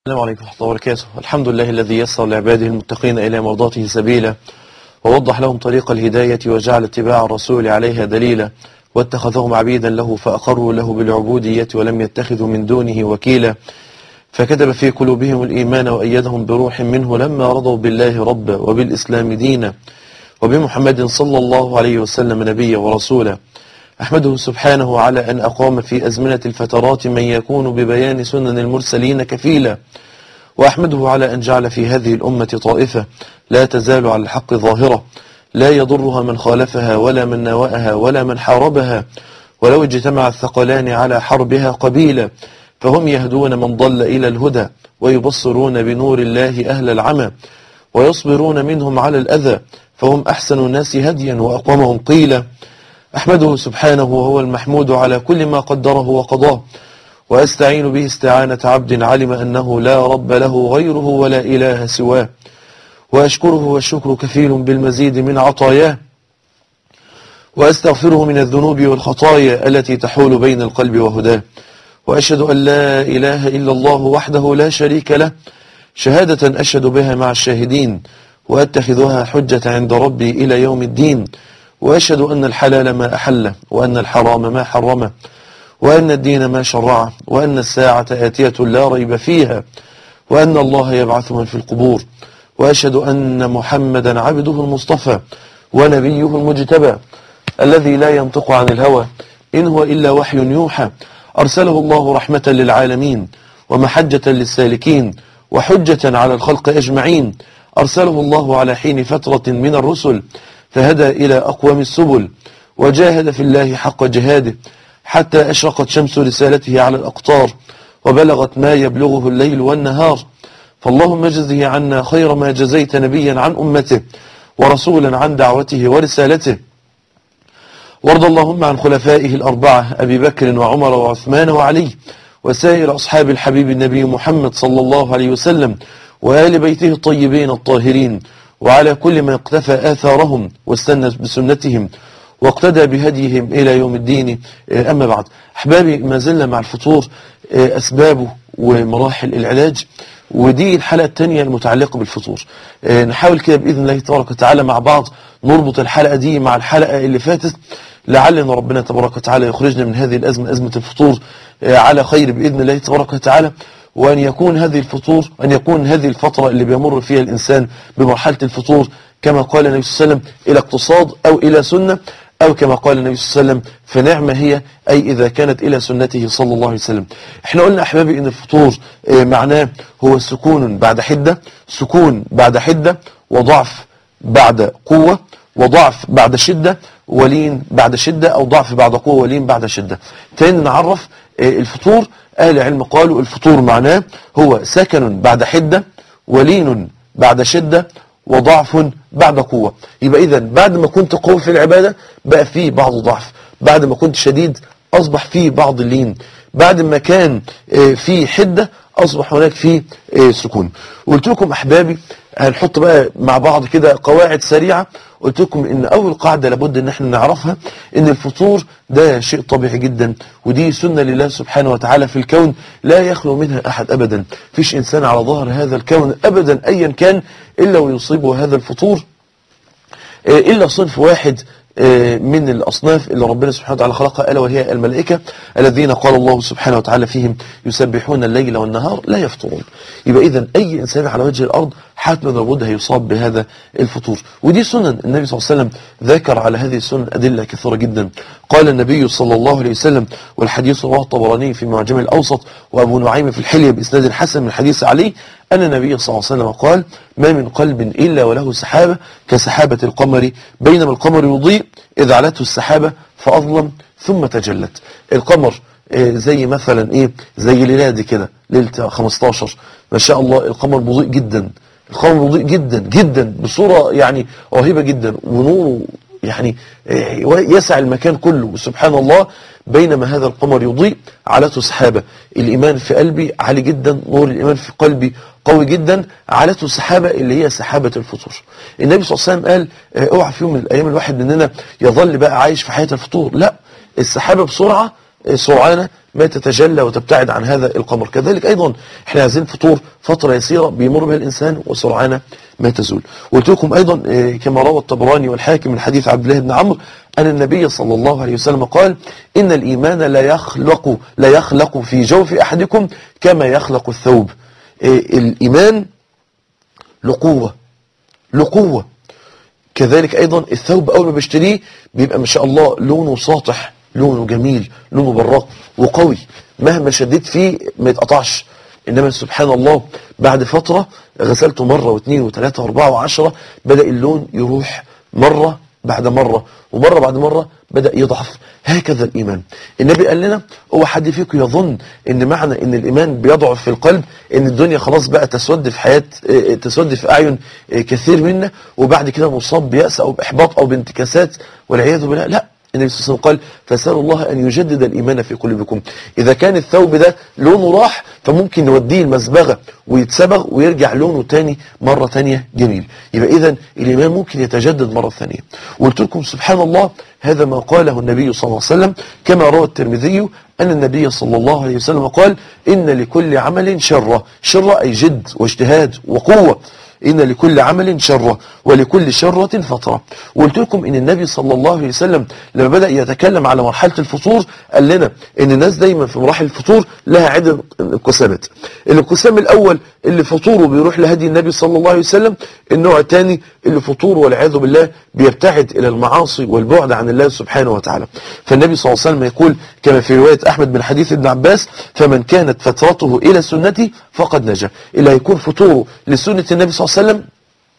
السلام عليكم ورحمة الله وبركاته الحمد لله الذي يسر لعباده المتقين إلى مرضاته سبيلا ووضح لهم طريق الهداية وجعل اتباع الرسول عليها دليلا واتخذهم عبيدا له فأقروا له بالعبودية ولم يتخذوا من دونه وكيلا فكتب في قلوبهم الإيمان وأيدهم بروح منه لما رضوا بالله ربا وبالإسلام دينا وبمحمد صلى الله عليه وسلم نبيا ورسولا أحمده سبحانه على أن أقام في أزمنة الفترات من يكون ببيان سنن المرسلين كفيلا وأحمده على أن جعل في هذه الأمة طائفة لا تزال على الحق ظاهرة لا يضرها من خالفها ولا من نواءها ولا من حاربها ولو اجتمع الثقلان على حربها قبيلا فهم يهدون من ضل إلى الهدى ويبصرون بنور الله أهل العمى ويصبرون منهم على الأذى فهم أحسن الناس هديا وأقومهم قيلا أحمده سبحانه وهو المحمود على كل ما قدره وقضاه وأستعين به استعانة عبد علم أنه لا رب له غيره ولا إله سواه وأشكره والشكر كفيل بالمزيد من عطاياه وأستغفره من الذنوب والخطايا التي تحول بين القلب وهداه وأشهد أن لا إله إلا الله وحده لا شريك له شهادة أشهد بها مع الشاهدين وأتخذها حجة عند ربي إلى يوم الدين وأشهد أن الحلال ما أحله وأن الحرام ما حرمه وأن الدين ما شرعه وأن الساعة آتية لا ريب فيها وأن الله يبعث من في القبور وأشهد أن محمدا عبده المصطفى ونبيه المجتبى الذي لا ينطق عن الهوى إن هو إلا وحي يوحى أرسله الله رحمة للعالمين ومحجة للسالكين وحجة على الخلق أجمعين أرسله الله على حين فترة من الرسل فهدى إلى أقوم السبل وجاهد في الله حق جهاده حتى أشرقت شمس رسالته على الأقطار وبلغت ما يبلغه الليل والنهار فاللهم اجزه عنا خير ما جزيت نبيا عن أمته ورسولا عن دعوته ورسالته وارض اللهم عن خلفائه الأربعة أبي بكر وعمر وعثمان وعلي وسائر أصحاب الحبيب النبي محمد صلى الله عليه وسلم وآل بيته الطيبين الطاهرين وعلى كل من اقتفى آثارهم واستنى بسنتهم واقتدى بهديهم إلى يوم الدين أما بعد أحبابي ما زلنا مع الفطور أسبابه ومراحل العلاج ودي الحلقة الثانية المتعلقة بالفطور نحاول كده بإذن الله تبارك وتعالى مع بعض نربط الحلقة دي مع الحلقة اللي فاتت لعلنا ربنا تبارك وتعالى يخرجنا من هذه الأزمة أزمة الفطور على خير بإذن الله تبارك وتعالى وأن يكون هذه الفطور أن يكون هذه الفترة اللي بيمر فيها الإنسان بمرحلة الفطور كما قال النبي صلى الله عليه وسلم إلى اقتصاد أو إلى سنة أو كما قال النبي صلى الله عليه وسلم فنعمة هي أي إذا كانت إلى سنته صلى الله عليه وسلم احنا قلنا أحبابي أن الفطور معناه هو سكون بعد حدة سكون بعد حدة وضعف بعد قوة وضعف بعد شدة ولين بعد شدة أو ضعف بعد قوة ولين بعد شدة تاني نعرف الفطور أهل العلم قالوا الفطور معناه هو سكن بعد حدة ولين بعد شدة وضعف بعد قوة يبقى إذا بعد ما كنت قوي في العبادة بقى فيه بعض ضعف بعد ما كنت شديد أصبح فيه بعض اللين بعد ما كان فيه حدة أصبح هناك فيه سكون قلت لكم أحبابي هنحط بقى مع بعض كده قواعد سريعة قلت لكم ان اول قاعدة لابد ان احنا نعرفها ان الفطور ده شيء طبيعي جدا ودي سنة لله سبحانه وتعالى في الكون لا يخلو منها احد ابدا فيش انسان على ظهر هذا الكون ابدا ايا كان الا ويصيبه هذا الفطور الا صنف واحد من الأصناف اللي ربنا سبحانه وتعالى خلقها ألا وهي الملائكة الذين قال الله سبحانه وتعالى فيهم يسبحون الليل والنهار لا يفطرون يبقى إذا أي إنسان على وجه الأرض حتما لابد هيصاب بهذا الفطور ودي سنن النبي صلى الله عليه وسلم ذكر على هذه السنن أدلة كثيرة جدا قال النبي صلى الله عليه وسلم والحديث رواه الطبراني في معجم الأوسط وأبو نعيم في الحلية بإسناد حسن من حديث علي أن النبي صلى الله عليه وسلم قال ما من قلب إلا وله سحابة كسحابة القمر بينما القمر يضيء إذا علته السحابة فأظلم ثم تجلت القمر زي مثلا إيه زي ليلة دي كده ليلة 15 ما شاء الله القمر مضيء جدا القمر مضيء جدا جدا بصورة يعني رهيبة جدا ونوره يعني يسع المكان كله سبحان الله بينما هذا القمر يضيء علته سحابة الإيمان في قلبي عالي جدا نور الإيمان في قلبي قوي جدا علته سحابة اللي هي سحابة الفطور النبي صلى الله عليه وسلم قال اوعى في يوم من الأيام الواحد مننا يظل بقى عايش في حياة الفطور لا السحابة بسرعة سرعانة ما تتجلى وتبتعد عن هذا القمر كذلك أيضا احنا عايزين فطور فترة يسيرة بيمر بها الإنسان وسرعان ما تزول قلت لكم أيضا آه، كما روى الطبراني والحاكم من حديث عبد الله بن عمرو أن النبي صلى الله عليه وسلم قال إن الإيمان لا يخلق لا يخلق في جوف أحدكم كما يخلق الثوب آه، الإيمان له قوة له قوة كذلك أيضا الثوب أول ما بشتريه بيبقى ما شاء الله لونه ساطح لونه جميل لونه براق وقوي مهما شديت فيه ما يتقطعش إنما سبحان الله بعد فترة غسلته مرة واثنين وثلاثة واربعة وعشرة بدأ اللون يروح مرة بعد مرة ومرة بعد مرة بدأ يضعف هكذا الإيمان النبي قال لنا هو حد فيكم يظن ان معنى ان الإيمان بيضعف في القلب ان الدنيا خلاص بقى تسود في حياة اه، تسود في أعين اه، كثير منا وبعد كده نصاب بيأس أو بإحباط أو بانتكاسات والعياذ بالله لا النبي صلى الله عليه وسلم قال فسألوا الله أن يجدد الإيمان في قلوبكم إذا كان الثوب ده لونه راح فممكن نوديه المزبغة ويتسبغ ويرجع لونه تاني مرة تانية جميل يبقى إذا الإيمان ممكن يتجدد مرة ثانية وقلت لكم سبحان الله هذا ما قاله النبي صلى الله عليه وسلم كما روى الترمذي أن النبي صلى الله عليه وسلم قال إن لكل عمل شرة شرة أي جد واجتهاد وقوة إن لكل عمل شرة ولكل شرة فترة وقلت لكم إن النبي صلى الله عليه وسلم لما بدأ يتكلم على مرحلة الفطور قال لنا إن الناس دايما في مراحل الفطور لها عدة انقسامات الانقسام الأول اللي فطوره بيروح لهدي النبي صلى الله عليه وسلم النوع الثاني اللي فطوره والعياذ بالله بيبتعد إلى المعاصي والبعد عن الله سبحانه وتعالى فالنبي صلى الله عليه وسلم يقول كما في رواية أحمد بن حديث ابن عباس فمن كانت فترته إلى سنتي فقد نجا اللي هيكون فطوره لسنة النبي صلى الله عليه وسلم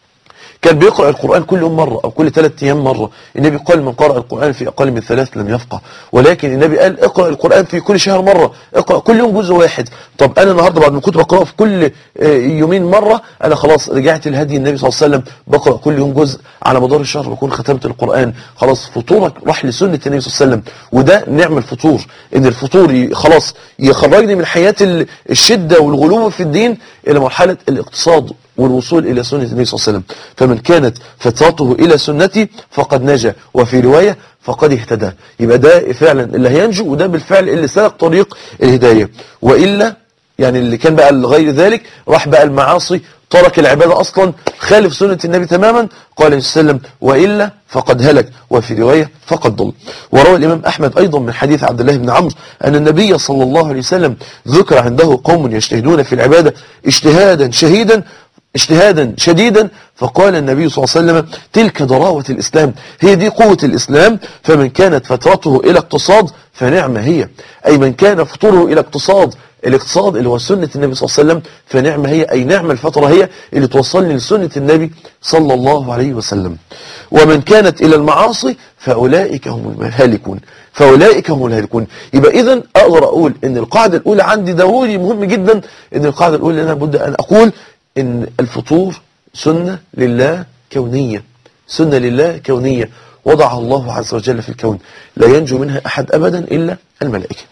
كان بيقرأ القرآن كل يوم مرة أو كل ثلاث أيام مرة النبي قال من قرأ القرآن في أقل من ثلاث لم يفقه ولكن النبي قال اقرأ القرآن في كل شهر مرة اقرأ كل يوم جزء واحد طب أنا النهاردة بعد ما كنت بقرأه في كل آه، يومين مرة أنا خلاص رجعت لهدي النبي صلى الله عليه وسلم بقرأ كل يوم جزء على مدار الشهر بكون ختمت القرآن خلاص فطورك راح لسنة النبي صلى الله عليه وسلم وده نعم الفطور إن الفطور ي- خلاص يخرجني من حياة ال- الشدة والغلو في الدين إلى مرحلة الاقتصاد والوصول إلى سنة النبي صلى الله عليه وسلم فمن كانت فترته إلى سنتي فقد نجا وفي رواية فقد اهتدى يبقى ده فعلا اللي هينجو وده بالفعل اللي سلك طريق الهداية وإلا يعني اللي كان بقى غير ذلك راح بقى المعاصي ترك العبادة أصلا خالف سنة النبي تماما قال صلى الله عليه وسلم وإلا فقد هلك وفي رواية فقد ضل وروى الإمام أحمد أيضا من حديث عبد الله بن عمرو أن النبي صلى الله عليه وسلم ذكر عنده قوم يجتهدون في العبادة اجتهادا شهيدا اجتهادا شديدا فقال النبي صلى الله عليه وسلم تلك ضراوة الإسلام هي دي قوة الإسلام فمن كانت فترته إلى اقتصاد فنعمة هي أي من كان فطوره إلى اقتصاد الاقتصاد اللي هو سنة النبي صلى الله عليه وسلم فنعمة هي أي نعمة الفترة هي اللي توصلني لسنة النبي صلى الله عليه وسلم ومن كانت إلى المعاصي فأولئك هم الهالكون فأولئك هم الهالكون يبقى إذا أقدر أقول إن القاعدة الأولى عندي ضروري مهم جدا إن القاعدة الأولى أنا بد أن أقول إن الفطور سنة لله كونية سنة لله كونية وضعها الله عز وجل في الكون لا ينجو منها أحد أبدا إلا الملائكة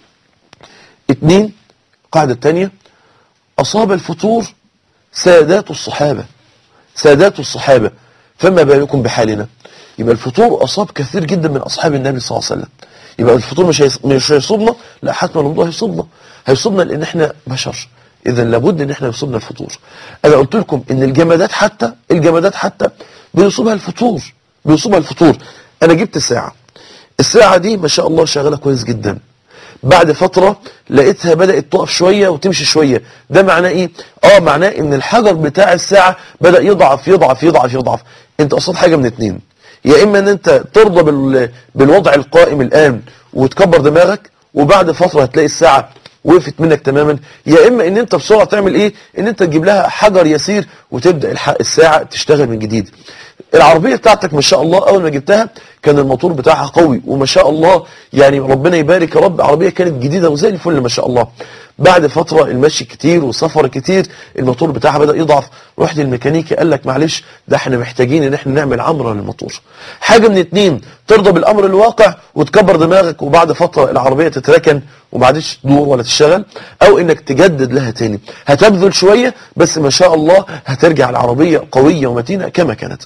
اثنين قاعدة الثانية أصاب الفطور سادات الصحابة سادات الصحابة فما بالكم بحالنا يبقى الفطور أصاب كثير جدا من أصحاب النبي صلى الله عليه وسلم يبقى الفطور مش هيص- مش هيصيبنا لا حتما الموضوع هيصيبنا هيصيبنا لأن احنا بشر إذا لابد إن احنا يصيبنا الفطور أنا قلت لكم إن الجمادات حتى الجمادات حتى بيصيبها الفطور بيصيبها الفطور أنا جبت ساعة الساعة دي ما شاء الله شغالة كويس جدا بعد فترة لقيتها بدأت تقف شوية وتمشي شوية ده معناه ايه اه معناه ان الحجر بتاع الساعة بدأ يضعف يضعف يضعف يضعف انت قصاد حاجة من اتنين يا اما ان انت ترضى بال... بالوضع القائم الان وتكبر دماغك وبعد فترة هتلاقي الساعة وقفت منك تماما يا اما ان انت بسرعة تعمل ايه ان انت تجيب لها حجر يسير وتبدأ الح... الساعة تشتغل من جديد العربية بتاعتك ما شاء الله اول ما جبتها كان الموتور بتاعها قوي وما شاء الله يعني ربنا يبارك يا رب عربية كانت جديدة وزي الفل ما شاء الله بعد فترة المشي كتير وسفر كتير الموتور بتاعها بدأ يضعف رحت للميكانيكي قال لك معلش ده احنا محتاجين ان احنا نعمل عمرة للموتور حاجة من اتنين ترضى بالامر الواقع وتكبر دماغك وبعد فترة العربية تتركن ومعادش تدور ولا تشتغل او انك تجدد لها تاني هتبذل شوية بس ما شاء الله هترجع العربية قوية ومتينة كما كانت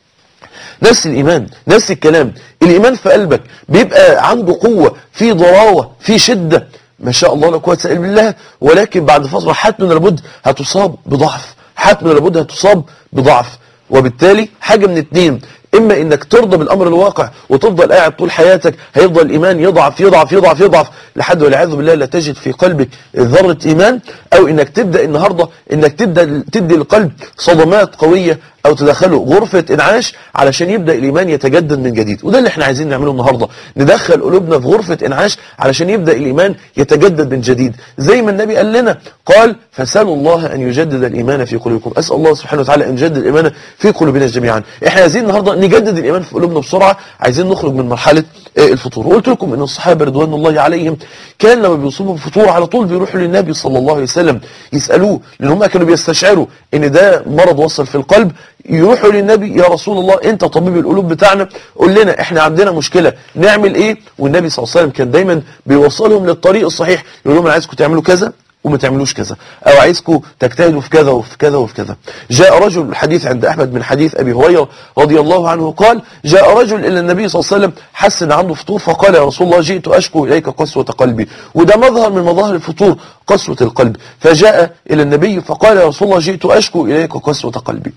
نفس الإيمان نفس الكلام الإيمان في قلبك بيبقى عنده قوة في ضراوة في شدة ما شاء الله لا قوه الا بالله ولكن بعد فتره حتما لابد هتصاب بضعف حتما لابد هتصاب بضعف وبالتالي حاجه من اتنين اما انك ترضى بالامر الواقع وتفضل قاعد طول حياتك هيفضل الايمان يضعف يضعف يضعف يضعف لحد والعياذ بالله لا تجد في قلبك ذره ايمان او انك تبدا النهارده انك تبدا تدي القلب صدمات قويه او تدخله غرفه انعاش علشان يبدا الايمان يتجدد من جديد وده اللي احنا عايزين نعمله النهارده ندخل قلوبنا في غرفه انعاش علشان يبدا الايمان يتجدد من جديد زي ما النبي قال لنا قال فسالوا الله ان يجدد الايمان في قلوبكم اسال الله سبحانه وتعالى ان يجدد الايمان في قلوبنا جميعا احنا عايزين النهارده نجدد الايمان في قلوبنا بسرعه عايزين نخرج من مرحله الفطور وقلت لكم ان الصحابه رضوان الله عليهم كان لما بيصيبوا بفطور على طول بيروحوا للنبي صلى الله عليه وسلم يسالوه لان هم كانوا بيستشعروا ان ده مرض وصل في القلب يروحوا للنبي يا رسول الله انت طبيب القلوب بتاعنا قول لنا احنا عندنا مشكله نعمل ايه والنبي صلى الله عليه وسلم كان دايما بيوصلهم للطريق الصحيح يقول لهم انا عايزكم تعملوا كذا وما تعملوش كذا او عايزكم تجتهدوا في كذا وفي كذا وفي كذا جاء رجل الحديث عند احمد من حديث ابي هريره رضي الله عنه قال جاء رجل الى النبي صلى الله عليه وسلم حس ان عنده فطور فقال يا رسول الله جئت اشكو اليك قسوه قلبي وده مظهر من مظاهر الفطور قسوه القلب فجاء الى النبي فقال يا رسول الله جئت اشكو اليك قسوه قلبي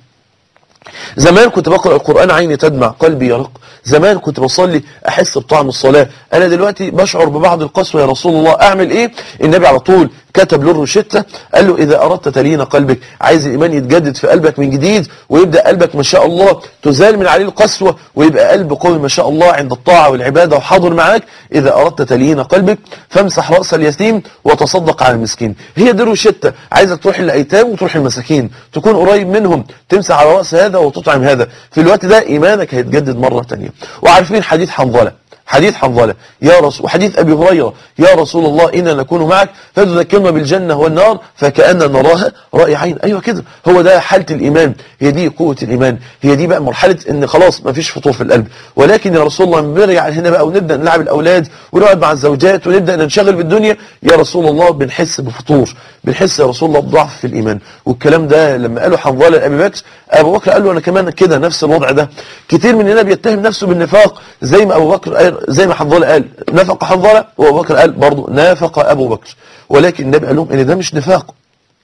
زمان كنت بقرأ القرآن عيني تدمع قلبي يرق زمان كنت بصلي أحس بطعم الصلاة أنا دلوقتي بشعر ببعض القسوة يا رسول الله أعمل إيه النبي على طول كتب له الروشتة قال له إذا أردت تلين قلبك عايز الإيمان يتجدد في قلبك من جديد ويبدأ قلبك ما شاء الله تزال من عليه القسوة ويبقى قلب قوي ما شاء الله عند الطاعة والعبادة وحاضر معاك إذا أردت تلين قلبك فامسح رأس اليتيم وتصدق على المسكين هي دي الروشتة عايزك تروح للأيتام وتروح للمساكين تكون قريب منهم تمسح على رأس هذا وتطعم هذا في الوقت ده إيمانك هيتجدد مرة تانية وعارفين حديث حنظلة حديث حنظلة يا رسول وحديث أبي هريرة يا رسول الله إنا نكون معك فتذكرنا بالجنة والنار فكأن نراها رأي عين أيوة كده هو ده حالة الإيمان هي دي قوة الإيمان هي دي بقى مرحلة إن خلاص ما فيش فطور في القلب ولكن يا رسول الله بنرجع هنا بقى ونبدأ نلعب الأولاد ونقعد مع الزوجات ونبدأ ننشغل بالدنيا يا رسول الله بنحس بفطور بنحس يا رسول الله بضعف في الإيمان والكلام ده لما قالوا حنظلة لأبي بكر أبو بكر قال له أنا كمان كده نفس الوضع ده كتير مننا بيتهم نفسه بالنفاق زي ما أبو بكر قال زي ما حنظلة قال نفق حنظلة وأبو بكر قال برضه نافق أبو بكر ولكن النبي قال لهم إن ده مش نفاق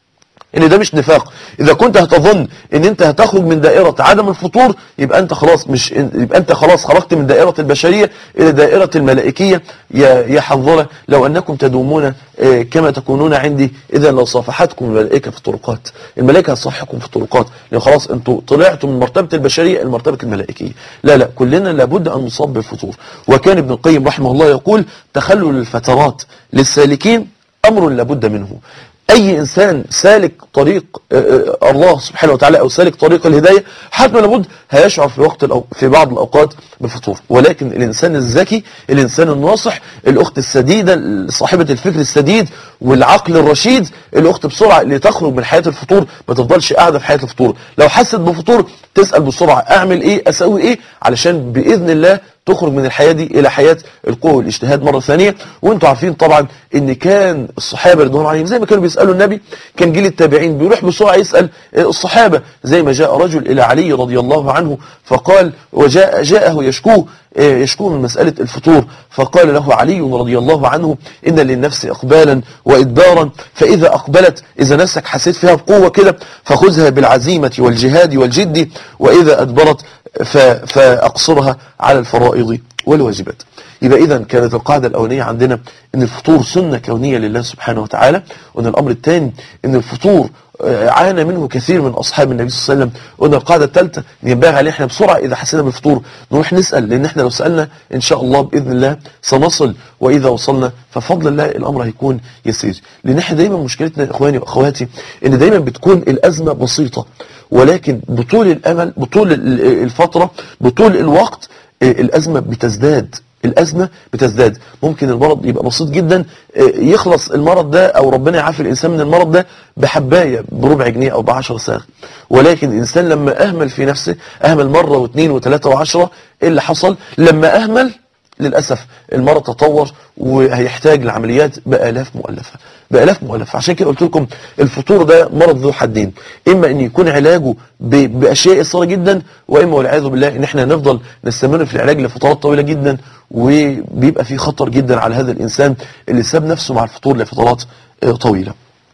ان ده مش نفاق اذا كنت هتظن ان انت هتخرج من دائرة عدم الفطور يبقى انت خلاص مش يبقى انت خلاص خرجت من دائرة البشرية الى دائرة الملائكية يا يا حنظلة لو انكم تدومون كما تكونون عندي اذا لو صافحتكم الملائكة في الطرقات الملائكة هتصحكم في الطرقات لان خلاص انتوا طلعتوا من مرتبة البشرية الى مرتبة الملائكية لا لا كلنا لابد ان نصاب بالفطور وكان ابن القيم رحمه الله يقول تخلل الفترات للسالكين امر لابد منه اي انسان سالك طريق الله سبحانه وتعالى او سالك طريق الهدايه حتما لابد هيشعر في وقت الأو... في بعض الاوقات بفطور ولكن الانسان الذكي الانسان الناصح الاخت السديده صاحبه الفكر السديد والعقل الرشيد الاخت بسرعه اللي تخرج من حياه الفطور ما تفضلش قاعده في حياه الفطور لو حست بفطور تسال بسرعه اعمل ايه اسوي ايه علشان باذن الله تخرج من الحياة دي إلى حياة القوة والاجتهاد مرة ثانية وانتوا عارفين طبعا ان كان الصحابة رضوان عليهم زي ما كانوا بيسألوا النبي كان جيل التابعين بيروح بسرعة يسأل الصحابة زي ما جاء رجل إلى علي رضي الله عنه فقال وجاء جاءه يشكوه يشكوه من مسألة الفطور فقال له علي رضي الله عنه إن للنفس إقبالا وإدبارا فإذا أقبلت إذا نفسك حسيت فيها بقوة كده فخذها بالعزيمة والجهاد والجد وإذا أدبرت فأقصرها على الفرائض والواجبات يبقى إذا كانت القاعدة الأولانية عندنا أن الفطور سنة كونية لله سبحانه وتعالى وأن الأمر الثاني أن الفطور عانى منه كثير من أصحاب النبي صلى الله عليه وسلم وقلنا القاعدة الثالثة أن ينبغي علينا احنا بسرعة إذا حسينا بالفطور نروح نسأل لأن احنا لو سألنا إن شاء الله بإذن الله سنصل وإذا وصلنا ففضل الله الأمر هيكون يسير لأن احنا دايما مشكلتنا إخواني وأخواتي أن دايما بتكون الأزمة بسيطة ولكن بطول الأمل بطول الفترة بطول الوقت الأزمة بتزداد الأزمة بتزداد ممكن المرض يبقى بسيط جدا يخلص المرض ده أو ربنا يعافي الإنسان من المرض ده بحباية بربع جنيه أو بعشر ساغ ولكن الإنسان لما أهمل في نفسه أهمل مرة واثنين وثلاثة وعشرة إيه اللي حصل لما أهمل للأسف المرض تطور وهيحتاج لعمليات بآلاف مؤلفة بالاف مؤلفه عشان كده قلت لكم الفطور ده مرض ذو حدين اما ان يكون علاجه ب- باشياء صغيره جدا واما والعياذ بالله ان احنا نفضل نستمر في العلاج لفترات طويله جدا وبيبقى في خطر جدا على هذا الانسان اللي ساب نفسه مع الفطور لفترات آه، طويله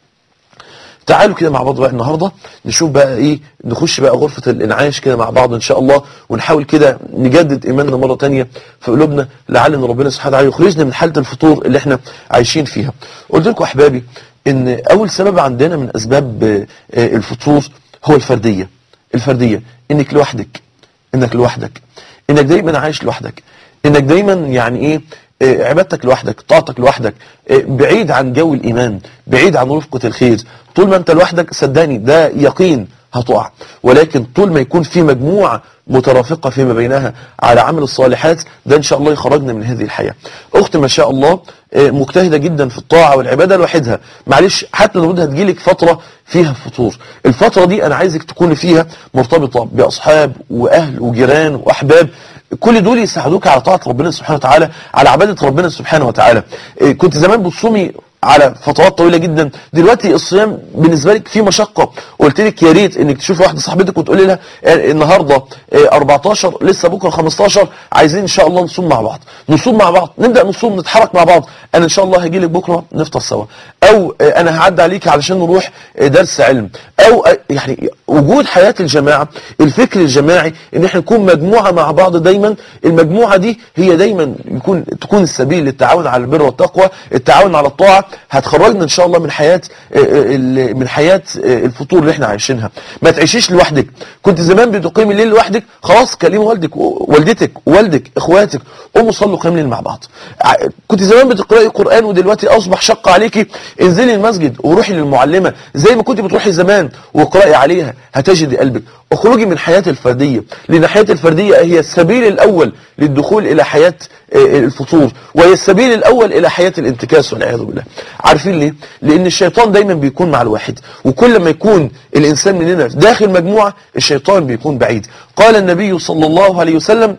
تعالوا كده مع بعض بقى النهارده نشوف بقى ايه نخش بقى غرفة الانعاش كده مع بعض ان شاء الله ونحاول كده نجدد ايماننا مرة تانية في قلوبنا لعل ان ربنا سبحانه وتعالى يخرجنا من حالة الفطور اللي احنا عايشين فيها قلت لكم احبابي ان اول سبب عندنا من اسباب آه، الفطور هو الفردية الفردية انك لوحدك انك لوحدك انك دايما عايش لوحدك انك دايما يعني ايه آه، عبادتك لوحدك طاعتك لوحدك آه، بعيد عن جو الإيمان بعيد عن رفقة الخير طول ما أنت لوحدك صدقني ده يقين هتقع ولكن طول ما يكون في مجموعة مترافقة فيما بينها على عمل الصالحات ده إن شاء الله يخرجنا من هذه الحياة أخت ما شاء الله آه، مجتهدة جدا في الطاعة والعبادة لوحدها معلش حتى لو بدها تجيلك فترة فيها فطور الفترة دي أنا عايزك تكوني فيها مرتبطة بأصحاب وأهل وجيران وأحباب كل دول يساعدوك على طاعة ربنا سبحانه وتعالى على عبادة ربنا سبحانه وتعالى إيه، كنت زمان بتصومي على فترات طويله جدا دلوقتي الصيام بالنسبه لك فيه مشقه قلت لك يا ريت انك تشوف واحده صاحبتك وتقولي لها آه، النهارده آه، 14 لسه بكره 15 عايزين ان شاء الله نصوم مع بعض نصوم مع بعض نبدا نصوم نتحرك مع بعض انا ان شاء الله هاجي لك بكره نفطر سوا او آه، انا هعدي عليك علشان نروح آه، درس علم او آه، يعني وجود حياه الجماعه الفكر الجماعي ان احنا نكون مجموعه مع بعض دايما المجموعه دي هي دايما يكون تكون السبيل للتعاون على البر والتقوى التعاون على الطاعه هتخرجنا ان شاء الله من حياه آه، آه، ال- من حياه آه، الفطور اللي احنا عايشينها ما تعيشيش لوحدك كنت زمان بتقيم الليل لوحدك خلاص كلمي والدك و- والدتك والدك اخواتك قوموا صلوا قيام الليل مع بعض ع- كنت زمان بتقراي قران ودلوقتي اصبح شق عليكي انزلي المسجد وروحي للمعلمه زي ما كنت بتروحي زمان واقراي عليها هتجدي قلبك اخرجي من حياه الفرديه لان حياه الفرديه هي السبيل الاول للدخول الى حياه آه، الفطور وهي السبيل الاول الى حياه الانتكاس والعياذ بالله عارفين ليه لان الشيطان دايما بيكون مع الواحد وكل ما يكون الانسان مننا داخل مجموعه الشيطان بيكون بعيد قال النبي صلى الله عليه وسلم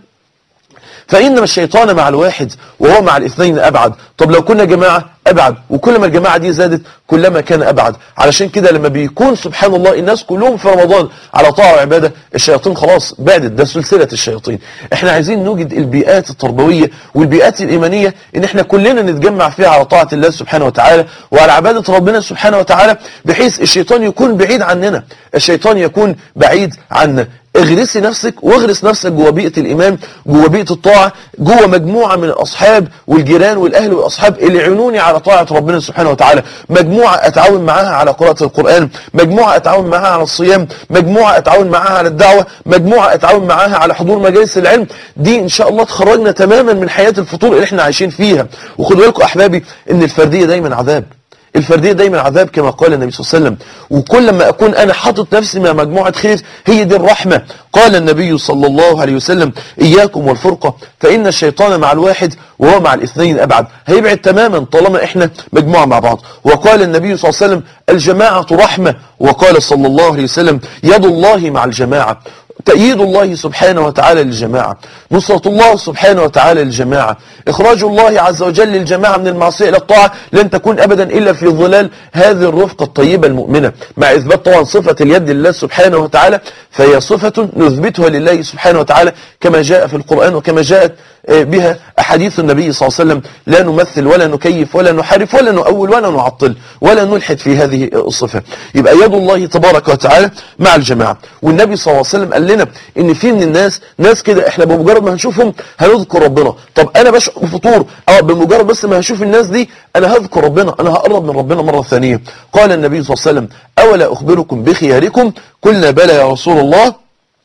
فإنما الشيطان مع الواحد وهو مع الاثنين أبعد طب لو كنا جماعة أبعد وكل ما الجماعة دي زادت كلما كان أبعد علشان كده لما بيكون سبحان الله الناس كلهم في رمضان على طاعة وعبادة الشياطين خلاص بعدت ده سلسلة الشياطين احنا عايزين نوجد البيئات التربوية والبيئات الإيمانية ان احنا كلنا نتجمع فيها على طاعة الله سبحانه وتعالى وعلى عبادة ربنا سبحانه وتعالى بحيث الشيطان يكون بعيد عننا الشيطان يكون بعيد عنا اغرسي نفسك واغرس نفسك جوه بيئة الإيمان جوه بيئة الطاعة جوه مجموعة من الأصحاب والجيران والأهل والأصحاب اللي يعينوني على طاعة ربنا سبحانه وتعالى مجموعة أتعاون معاها على قراءة القرآن مجموعة أتعاون معاها على الصيام مجموعة أتعاون معاها على الدعوة مجموعة أتعاون معاها على حضور مجالس العلم دي إن شاء الله تخرجنا تماما من حياة الفطور اللي احنا عايشين فيها وخدوا بالكم أحبابي إن الفردية دايما عذاب الفردية دايما عذاب كما قال النبي صلى الله عليه وسلم وكل ما أكون أنا حاطط نفسي مع مجموعة خير هي دي الرحمة قال النبي صلى الله عليه وسلم إياكم والفرقة فإن الشيطان مع الواحد وهو مع الاثنين أبعد هيبعد تماما طالما إحنا مجموعة مع بعض وقال النبي صلى الله عليه وسلم الجماعة رحمة وقال صلى الله عليه وسلم يد الله مع الجماعة تأييد الله سبحانه وتعالى للجماعة نصرة الله سبحانه وتعالى للجماعة إخراج الله عز وجل للجماعة من المعصية إلى الطاعة لن تكون أبدا إلا في ظلال هذه الرفقة الطيبة المؤمنة مع إثبات طبعا صفة اليد لله سبحانه وتعالى فهي صفة نثبتها لله سبحانه وتعالى كما جاء في القرآن وكما جاءت بها أحاديث النبي صلى الله عليه وسلم لا نمثل ولا نكيف ولا نحرف ولا نؤول ولا نعطل ولا نلحد في هذه الصفة يبقى يد الله تبارك وتعالى مع الجماعة والنبي صلى الله عليه وسلم قال لنا ان في من الناس ناس كده احنا بمجرد ما هنشوفهم هنذكر ربنا طب انا بشعر بفطور اه بمجرد بس ما هشوف الناس دي انا هذكر ربنا انا هقرب من ربنا مرة ثانية قال النبي صلى الله عليه وسلم اولا اخبركم بخياركم قلنا بلى يا رسول الله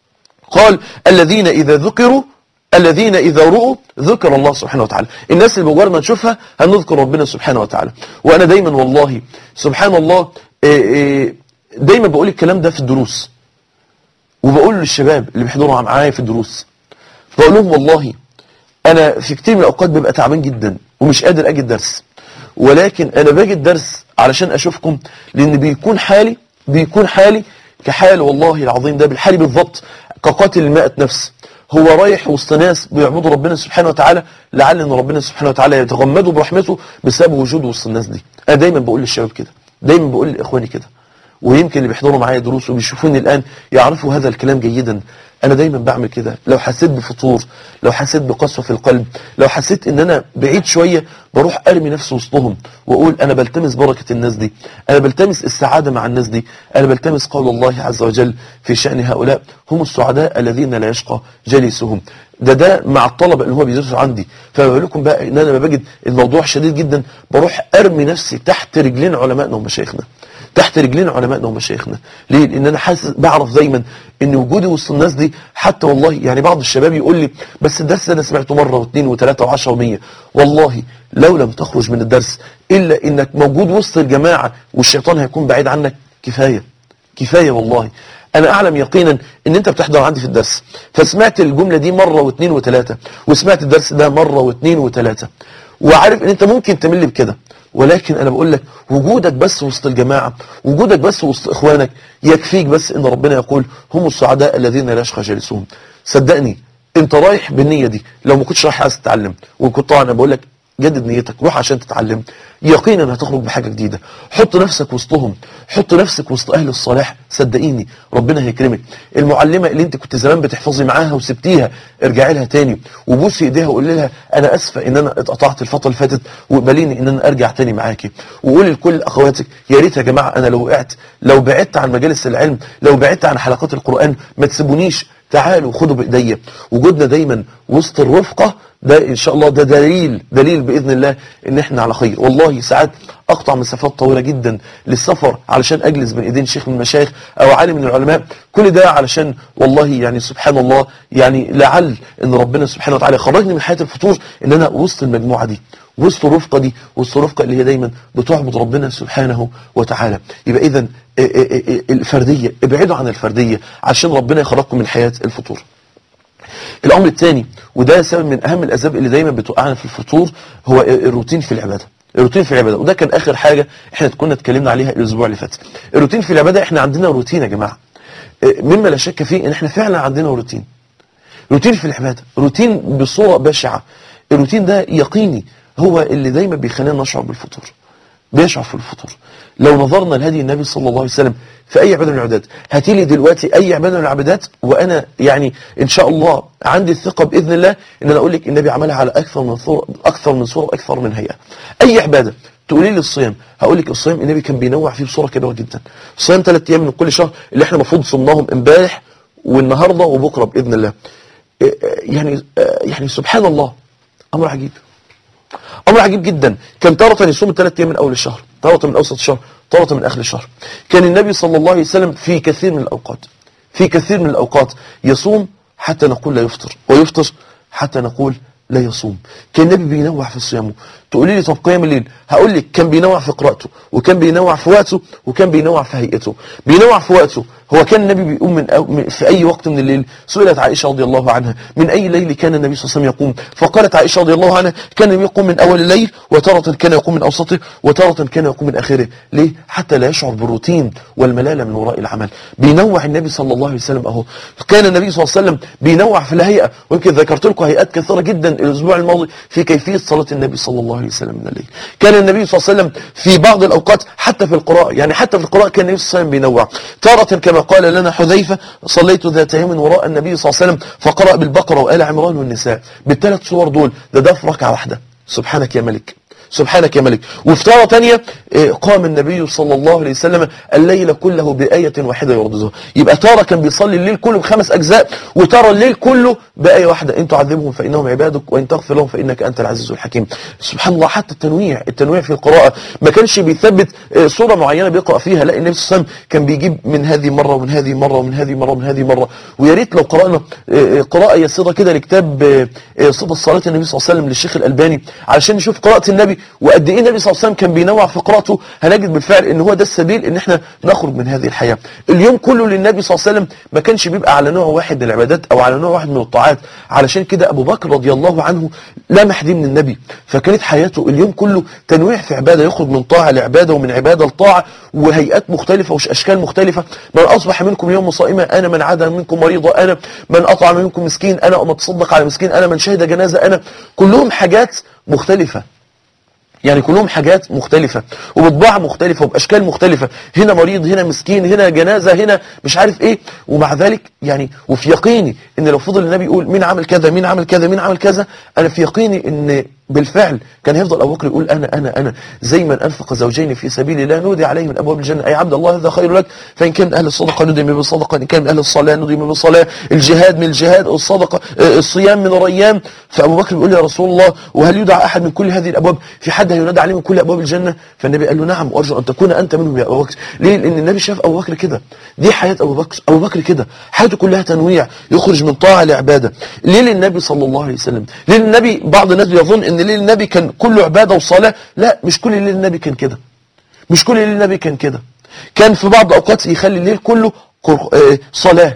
قال الذين اذا ذكروا الذين إذا رؤوا ذكر الله سبحانه وتعالى الناس اللي بمجرد ما نشوفها هنذكر ربنا سبحانه وتعالى وأنا دايما والله سبحان الله إيه إيه دايما بقول الكلام ده في الدروس وبقول للشباب اللي بيحضروا معايا في الدروس بقول لهم والله أنا في كتير من الأوقات ببقى تعبان جدا ومش قادر أجي الدرس ولكن أنا باجي الدرس علشان أشوفكم لأن بيكون حالي بيكون حالي كحال والله العظيم ده بالحالي بالضبط كقاتل المائة نفس هو رايح وسط ناس بيعبدوا ربنا سبحانه وتعالى لعل ان ربنا سبحانه وتعالى يتغمده برحمته بسبب وجوده وسط الناس دي انا دايما بقول للشباب كده دايما بقول لاخواني كده ويمكن اللي بيحضروا معايا دروس وبيشوفوني الآن يعرفوا هذا الكلام جيدا أنا دايما بعمل كده لو حسيت بفطور لو حسيت بقسوة في القلب لو حسيت إن أنا بعيد شوية بروح أرمي نفسي وسطهم وأقول أنا بلتمس بركة الناس دي أنا بلتمس السعادة مع الناس دي أنا بلتمس قول الله عز وجل في شأن هؤلاء هم السعداء الذين لا يشقى جليسهم ده ده مع الطلبة اللي هو بيدرسوا عندي فبقول لكم بقى ان انا لما بجد الموضوع شديد جدا بروح ارمي نفسي تحت رجلين علمائنا ومشايخنا تحت رجلين علمائنا ومشايخنا ليه لان انا حاسس بعرف دايما ان وجودي وسط الناس دي حتى والله يعني بعض الشباب يقول لي بس الدرس ده انا سمعته مره واثنين وثلاثه وعشرة ومية والله لو لم تخرج من الدرس الا انك موجود وسط الجماعه والشيطان هيكون بعيد عنك كفايه كفايه والله انا اعلم يقينا ان انت بتحضر عندي في الدرس فسمعت الجمله دي مره واثنين وثلاثه وسمعت الدرس ده مره واثنين وثلاثه وعارف ان انت ممكن تمل بكده ولكن انا بقول لك وجودك بس وسط الجماعة وجودك بس وسط اخوانك يكفيك بس ان ربنا يقول هم السعداء الذين لا يشقى جالسهم صدقني انت رايح بالنية دي لو ما كنتش رايح عايز تتعلم وكنت طبعا انا بقول لك جدد نيتك روح عشان تتعلم يقينا هتخرج بحاجة جديدة حط نفسك وسطهم حط نفسك وسط أهل الصلاح صدقيني ربنا هيكرمك المعلمة اللي انت كنت زمان بتحفظي معاها وسبتيها ارجعي لها تاني وبوسي ايديها وقولي لها انا اسفة ان انا اتقطعت الفترة اللي فاتت وقبليني ان انا ارجع تاني معاكي وقولي لكل اخواتك يا ريت يا جماعة انا لو وقعت لو بعدت عن مجالس العلم لو بعدت عن حلقات القرآن ما تسيبونيش تعالوا خدوا بايديا وجودنا دايما وسط الرفقة ده ان شاء الله ده دليل دليل باذن الله ان احنا على خير والله ساعات اقطع مسافات طويله جدا للسفر علشان اجلس بين ايدين شيخ من المشايخ او عالم من العلماء كل ده علشان والله يعني سبحان الله يعني لعل ان ربنا سبحانه وتعالى خرجني من حياه الفطور ان انا وسط المجموعه دي وسط الرفقه دي وسط الرفقه اللي هي دايما بتعبد ربنا سبحانه وتعالى يبقى اذا الفرديه ابعدوا عن الفرديه عشان ربنا يخرجكم من حياه الفطور الامر الثاني وده سبب من اهم الاسباب اللي دايما بتوقعنا في الفطور هو الروتين في العباده الروتين في العباده وده كان اخر حاجه احنا كنا اتكلمنا عليها الاسبوع اللي فات الروتين في العباده احنا عندنا روتين يا جماعه مما لا شك فيه ان احنا فعلا عندنا روتين روتين في العباده روتين بصوره بشعه الروتين ده يقيني هو اللي دايما بيخلينا نشعر بالفطور بيشعر في الفطور لو نظرنا لهدي النبي صلى الله عليه وسلم في أي عبادة من العبادات هاتي لي دلوقتي أي عبادة من العبادات وأنا يعني إن شاء الله عندي الثقة بإذن الله إن أنا أقول لك النبي عملها على أكثر من صورة أكثر من صورة أكثر من هيئة أي عبادة تقولي لي الصيام هقول لك الصيام النبي كان بينوع فيه بصورة كبيرة جدا الصيام ثلاث أيام من كل شهر اللي احنا المفروض صمناهم امبارح والنهارده وبكره بإذن الله يعني يعني سبحان الله أمر عجيب أمر عجيب جدا كان تارة يصوم الثلاث أيام من أول الشهر تارة من أوسط الشهر تارة من آخر الشهر كان النبي صلى الله عليه وسلم في كثير من الأوقات في كثير من الأوقات يصوم حتى نقول لا يفطر ويفطر حتى نقول لا يصوم كان النبي بينوع في صيامه تقولي لي طب قيام الليل هقول لك كان بينوع في قراءته وكان بينوع في وقته وكان بينوع في هيئته بينوع في وقته هو كان النبي بيقوم من, أو من في أي وقت من الليل سئلت عائشة رضي الله عنها من أي ليل كان النبي صلى الله عليه وسلم يقوم فقالت عائشة رضي الله عنها كان النبي يقوم من أول الليل وتارة كان يقوم من أوسطه وتارة كان يقوم من آخره ليه حتى لا يشعر بالروتين والملالة من وراء العمل بينوع النبي صلى الله عليه وسلم أهو كان النبي صلى الله عليه وسلم بينوع في الهيئة ويمكن ذكرت لكم هيئات كثيرة جدا الأسبوع الماضي في كيفية صلاة النبي صلى الله عليه وسلم من الليل كان النبي صلى الله عليه وسلم في بعض الأوقات حتى في القراءة يعني حتى في القراءة كان النبي صلى الله عليه وسلم بينوع تارة كما قال لنا حذيفة صليت ذات يوم وراء النبي صلى الله عليه وسلم فقرأ بالبقرة وآل عمران والنساء بالثلاث صور دول ده ده في ركعة واحدة سبحانك يا ملك سبحانك يا ملك وفي تارة تانية قام النبي صلى الله عليه وسلم الليل كله بآية واحدة يرددها يبقى تارة كان بيصلي الليل كله بخمس أجزاء وترى الليل كله بآية واحدة إن تعذبهم فإنهم عبادك وإن تغفر لهم فإنك أنت العزيز الحكيم سبحان الله حتى التنويع التنويع في القراءة ما كانش بيثبت صورة معينة بيقرأ فيها لا النبي صلى الله عليه وسلم كان بيجيب من هذه مرة ومن هذه مرة ومن هذه مرة ومن هذه مرة ويا ريت لو قرأنا قراءة يسيرة كده لكتاب صفة صلاة النبي صلى الله عليه وسلم للشيخ الألباني علشان نشوف قراءة النبي النبي وقد ايه النبي صلى الله عليه وسلم كان بينوع في قراءته هنجد بالفعل ان هو ده السبيل ان احنا نخرج من هذه الحياه اليوم كله للنبي صلى الله عليه وسلم ما كانش بيبقى على نوع واحد من العبادات او على نوع واحد من الطاعات علشان كده ابو بكر رضي الله عنه لمح دي من النبي فكانت حياته اليوم كله تنويع في عباده يخرج من طاعه لعباده ومن عباده لطاعه وهيئات مختلفه واشكال مختلفه من اصبح منكم يوم صائما انا من عاد منكم مريضا انا من اطعم منكم مسكين انا ومن تصدق على مسكين انا من شهد جنازه انا كلهم حاجات مختلفه يعني كلهم حاجات مختلفة وبطباع مختلفة وبأشكال مختلفة هنا مريض هنا مسكين هنا جنازة هنا مش عارف ايه ومع ذلك يعني وفي يقيني ان لو فضل النبي يقول مين عمل كذا مين عمل كذا مين عمل كذا انا في يقيني ان بالفعل كان هيفضل ابو بكر يقول انا انا انا زي من انفق زوجين في سبيل الله نودي عليه من ابواب الجنه اي عبد الله هذا خير لك فان كان من اهل الصدقه ندي من الصدقه ان كان من اهل الصلاه ندي من الصلاه الجهاد من الجهاد الصدقه الصيام من الريام فابو بكر بيقول يا رسول الله وهل يدعى احد من كل هذه الابواب في حد هينادى عليه من كل ابواب الجنه فالنبي قال له نعم وارجو ان تكون انت منهم يا ابو بكر ليه لان النبي شاف ابو بكر كده دي حياه ابو بكر ابو بكر كده حياته كلها تنويع يخرج من طاعه لعباده ليه للنبي صلى الله عليه وسلم ليه النبي بعض الناس بيظن ان ليه النبي كان كله عباده وصلاه لا مش كل ليل النبي كان كده مش كل ليل النبي كان كده كان في بعض اوقات يخلي الليل كله صلاه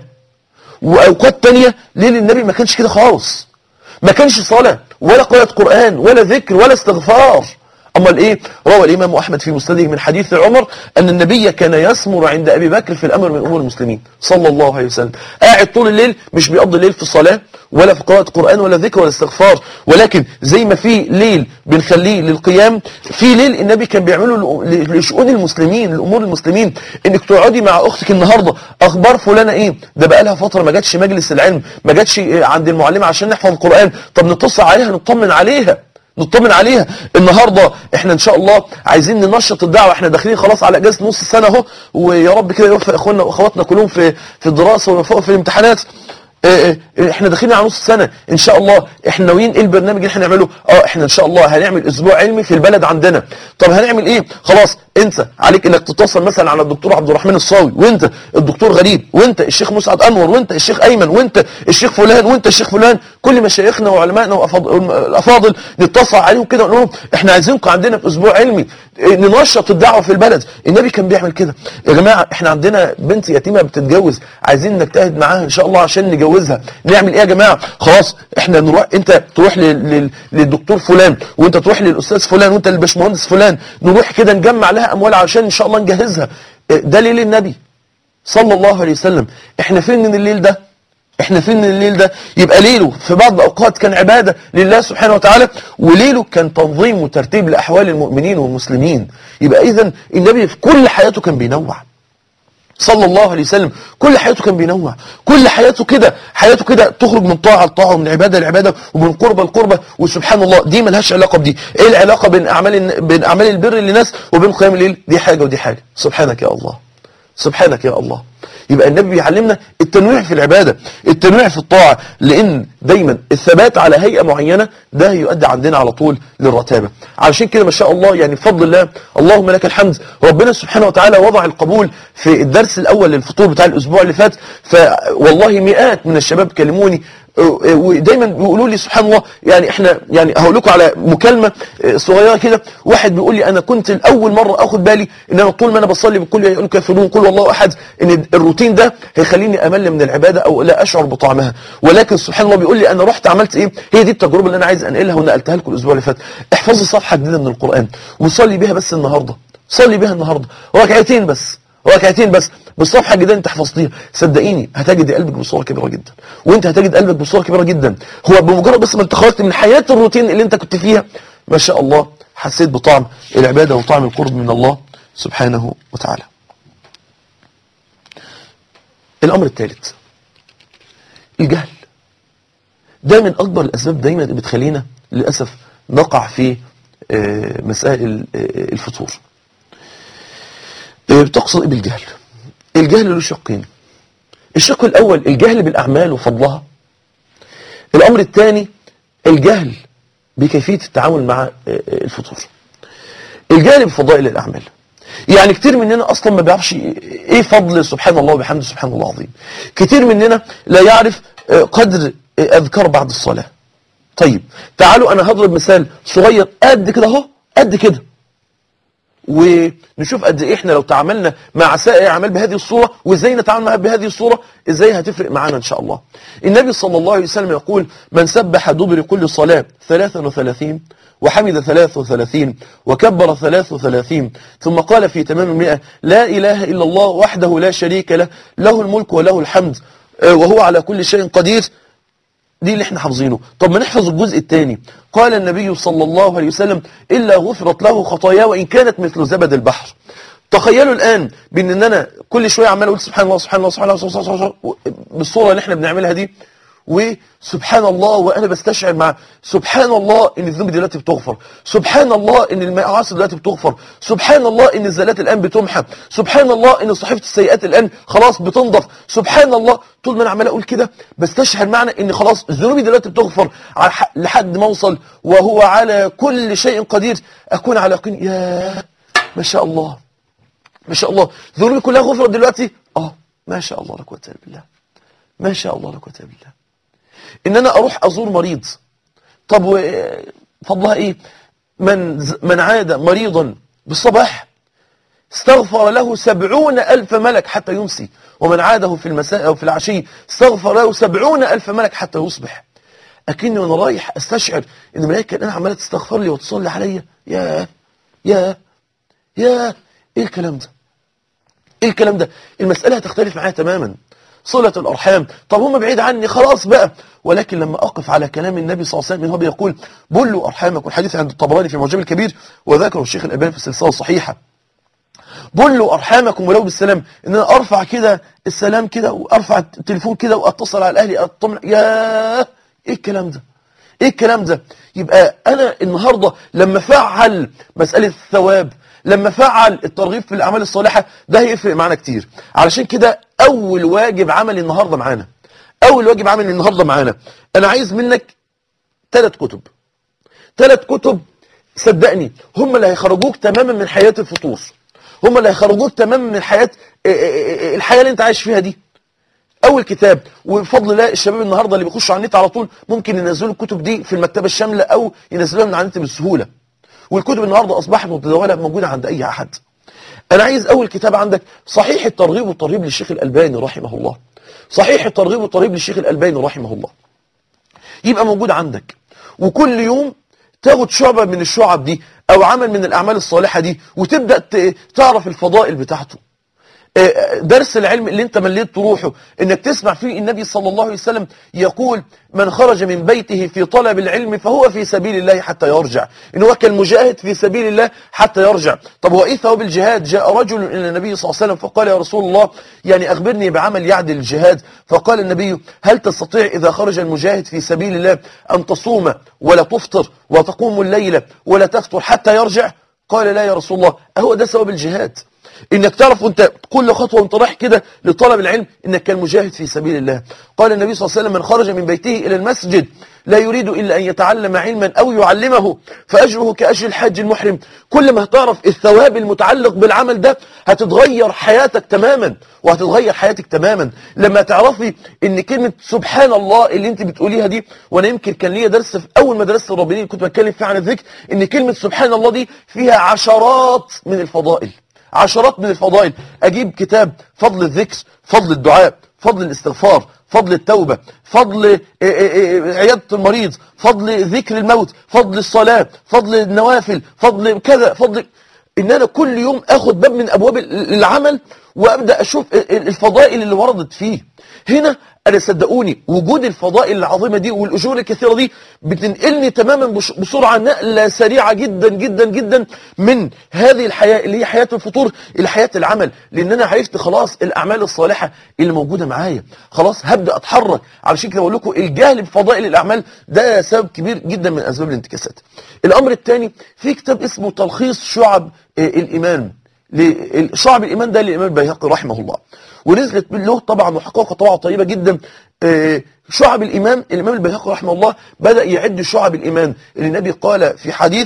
واوقات تانية ليل النبي ما كانش كده خالص ما كانش صلاه ولا قراءه قران ولا ذكر ولا استغفار امال ايه روى الامام احمد في مسنده من حديث عمر ان النبي كان يسمر عند ابي بكر في الامر من امور المسلمين صلى الله عليه وسلم قاعد طول الليل مش بيقضي الليل في صلاه ولا في قراءه قران ولا ذكر ولا استغفار ولكن زي ما في ليل بنخليه للقيام في ليل النبي كان بيعمله لشؤون المسلمين لامور المسلمين انك تقعدي مع اختك النهارده اخبار فلانه ايه ده بقى لها فتره ما جاتش مجلس العلم ما جاتش عند المعلمه عشان نحفظ القران طب نتصل عليها نطمن عليها نطمن عليها النهاردة احنا ان شاء الله عايزين ننشط الدعوة احنا داخلين خلاص على اجازة نص السنة اهو ويا رب كده يوفق اخواننا واخواتنا كلهم في في الدراسة ويوفقوا في الامتحانات اه اه احنا داخلين على نص السنة ان شاء الله احنا ناويين ايه البرنامج اللي احنا نعمله اه احنا ان شاء الله هنعمل اسبوع علمي في البلد عندنا طب هنعمل ايه خلاص انت عليك انك تتصل مثلا على الدكتور عبد الرحمن الصاوي وانت الدكتور غريب وانت الشيخ مسعد انور وانت الشيخ ايمن وانت الشيخ فلان وانت الشيخ فلان كل مشايخنا وعلمائنا والافاضل نتصل عليهم كده ونقول لهم احنا عايزينكم عندنا في اسبوع علمي ننشط الدعوه في البلد النبي كان بيعمل كده يا جماعه احنا عندنا بنت يتيمه بتتجوز عايزين نجتهد معاها ان شاء الله عشان نجوزها نعمل ايه يا جماعه خلاص احنا نروح انت تروح للدكتور فلان وانت تروح للاستاذ فلان وانت للباشمهندس فلان نروح كده نجمع لها اموال عشان ان شاء الله نجهزها ده ليل النبي صلى الله عليه وسلم احنا فين من الليل ده احنا فين من الليل ده يبقى ليله في بعض الاوقات كان عبادة لله سبحانه وتعالى وليله كان تنظيم وترتيب لاحوال المؤمنين والمسلمين يبقى اذا النبي في كل حياته كان بينوع صلى الله عليه وسلم كل حياته كان بينوع كل حياته كده حياته كده تخرج من طاعه لطاعه ومن عباده لعباده ومن قربه لقربه وسبحان الله دي ملهاش علاقه بدي ايه العلاقه بين اعمال بين اعمال البر للناس وبين قيام الليل دي حاجه ودي حاجه سبحانك يا الله سبحانك يا الله يبقى النبي بيعلمنا التنويع في العبادة التنويع في الطاعة لأن دايما الثبات على هيئة معينة ده يؤدي عندنا على طول للرتابة علشان كده ما شاء الله يعني بفضل الله اللهم لك الحمد ربنا سبحانه وتعالى وضع القبول في الدرس الأول للفطور بتاع الأسبوع اللي فات فوالله مئات من الشباب كلموني ودايما بيقولوا لي سبحان الله يعني احنا يعني هقول لكم على مكالمه صغيره كده واحد بيقول لي انا كنت الاول مره اخد بالي ان انا طول ما انا بصلي بكل يقول كافرون قل والله احد ان الروتين ده هيخليني امل من العباده او لا اشعر بطعمها ولكن سبحان الله بيقول لي انا رحت عملت ايه هي دي التجربه اللي انا عايز انقلها ونقلتها لكم الاسبوع اللي فات احفظي صفحه جديده من القران وصلي بيها بس النهارده صلي بيها النهارده ركعتين بس ركعتين بس بالصفحة الجديدة انت حفظتيها صدقيني هتجد قلبك بصورة كبيرة جدا وانت هتجد قلبك بصورة كبيرة جدا هو بمجرد بس ما انت خرجت من حياة الروتين اللي انت كنت فيها ما شاء الله حسيت بطعم العبادة وطعم القرب من الله سبحانه وتعالى الامر الثالث الجهل ده من اكبر الاسباب دايما اللي بتخلينا للاسف نقع في مسائل الفطور بتقصد ايه بالجهل الجهل له شقين الشق الاول الجهل بالاعمال وفضلها الامر الثاني الجهل بكيفيه التعامل مع الفطور الجهل بفضائل الاعمال يعني كتير مننا اصلا ما بيعرفش ايه فضل سبحان الله وبحمده سبحان الله العظيم كتير مننا لا يعرف قدر اذكار بعد الصلاه طيب تعالوا انا هضرب مثال صغير قد كده اهو قد كده ونشوف قد ايه احنا لو تعاملنا مع سائر الاعمال بهذه الصوره وازاي نتعامل معها بهذه الصوره ازاي هتفرق معانا ان شاء الله النبي صلى الله عليه وسلم يقول من سبح دبر كل صلاه 33 وحمد 33 وكبر 33 ثم قال في تمام المئة لا إله إلا الله وحده لا شريك له له الملك وله الحمد آه، وهو على كل شيء قدير دي اللي احنا حافظينه طب ما نحفظ الجزء الثاني قال النبي صلى الله عليه وسلم إلا غفرت له خطاياه وإن كانت مثل زبد البحر تخيلوا الآن بأن إن أنا كل شوية عمال أقول سبحان الله سبحان الله سبحان الله, سبحان الله, سبحان الله بالصورة اللي احنا بنعملها دي وسبحان الله وأنا بستشعر مع سبحان الله إن الذنوب دلوقتي بتغفر سبحان الله إن المعاصي دلوقتي بتغفر سبحان الله إن الزلات الآن بتمحى سبحان الله إن صحيفة السيئات الآن خلاص بتنضف سبحان الله طول ما أنا عمال أقول كده بستشعر معنى إن خلاص الذنوب دلوقتي بتغفر على ح- لحد ما أوصل وهو على كل شيء قدير أكون على يقين يا ما شاء الله ما شاء الله ذنوبي كلها غفرت دلوقتي اه ما شاء الله لا قوه الا بالله ما شاء الله لا قوه الا بالله ان انا اروح ازور مريض طب و- فضلها ايه من ز- من عاد مريضا بالصباح استغفر له سبعون ألف ملك حتى يمسي ومن عاده في المساء أو في العشي استغفر له سبعون ألف ملك حتى يصبح أكني وأنا رايح أستشعر إن الملائكة الآن عمالة تستغفر لي وتصلي عليا يا يا يا إيه الكلام ده ايه الكلام ده المسألة هتختلف معايا تماما صلة الأرحام طب هم بعيد عني خلاص بقى ولكن لما أقف على كلام النبي صلى الله عليه وسلم هو بيقول بلوا أرحامكم الحديث عند الطبراني في المعجم الكبير وذكره الشيخ الألباني في السلسلة الصحيحة بلوا أرحامكم ولو بالسلام إن أنا أرفع كده السلام كده وأرفع التليفون كده وأتصل على أهلي أطمن يا إيه الكلام ده ايه الكلام ده يبقى انا النهاردة لما فعل مسألة الثواب لما فعل الترغيب في الاعمال الصالحة ده هيفرق معانا كتير علشان كده اول واجب عملي النهاردة معانا اول واجب عملي النهاردة معانا انا عايز منك ثلاث كتب ثلاث كتب صدقني هم اللي هيخرجوك تماما من حياة الفطور هم اللي هيخرجوك تماما من حياة الحياة اللي انت عايش فيها دي اول كتاب وبفضل الله الشباب النهارده اللي بيخشوا على النت على طول ممكن ينزلوا الكتب دي في المكتبه الشامله او ينزلوها من على النت بسهوله والكتب النهارده اصبحت متداوله موجوده عند اي احد انا عايز اول كتاب عندك صحيح الترغيب والترهيب للشيخ الالباني رحمه الله صحيح الترغيب والترهيب للشيخ الالباني رحمه الله يبقى موجود عندك وكل يوم تاخد شعبة من الشعب دي او عمل من الاعمال الصالحة دي وتبدأ ت- تعرف الفضائل بتاعته آه، درس العلم اللي انت مليت تروحه انك تسمع فيه النبي صلى الله عليه وسلم يقول من خرج من بيته في طلب العلم فهو في سبيل الله حتى يرجع ان هو كالمجاهد في سبيل الله حتى يرجع طب هو ايه ثواب الجهاد جاء رجل الى النبي صلى الله عليه وسلم فقال يا رسول الله يعني اخبرني بعمل يعدل الجهاد فقال النبي هل تستطيع اذا خرج المجاهد في سبيل الله ان تصوم ولا تفطر وتقوم الليل ولا تفطر حتى يرجع قال لا يا رسول الله اهو ده ثواب الجهاد انك تعرف وانت كل خطوة وانت رايح كده لطلب العلم انك كالمجاهد في سبيل الله قال النبي صلى الله عليه وسلم من خرج من بيته الى المسجد لا يريد الا ان يتعلم علما او يعلمه فاجره كاجر الحاج المحرم كل ما هتعرف الثواب المتعلق بالعمل ده هتتغير حياتك تماما وهتتغير حياتك تماما لما تعرفي ان كلمة سبحان الله اللي انت بتقوليها دي وانا يمكن كان ليا درس في اول مدرسة الربانيين كنت بتكلم فيها عن الذكر ان كلمة سبحان الله دي فيها عشرات من الفضائل عشرات من الفضائل اجيب كتاب فضل الذكر فضل الدعاء فضل الاستغفار فضل التوبة فضل إيه إيه إيه عيادة المريض فضل ذكر الموت فضل الصلاة فضل النوافل فضل كذا فضل ان انا كل يوم اخد باب من ابواب ال- العمل وابدا اشوف ال- ال- الفضائل اللي وردت فيه هنا انا صدقوني وجود الفضائل العظيمه دي والاجور الكثيره دي بتنقلني تماما بش- بسرعه نقله سريعه جدا جدا جدا من هذه الحياه اللي هي حياه الفطور الى حياه العمل لان انا عرفت خلاص الاعمال الصالحه اللي موجوده معايا خلاص هبدا اتحرك علشان كده بقول لكم الجهل بفضائل الاعمال ده سبب كبير جدا من اسباب الانتكاسات الامر الثاني في كتاب اسمه تلخيص شعب آه، الايمان ل- شعب الإيمان ده للإمام البيهقي رحمه الله ونزلت له طبعا محققة طبعا طيبة جدا آه، شعب الإيمان الإمام البيهقي رحمه الله بدأ يعد شعب الإيمان اللي النبي قال في حديث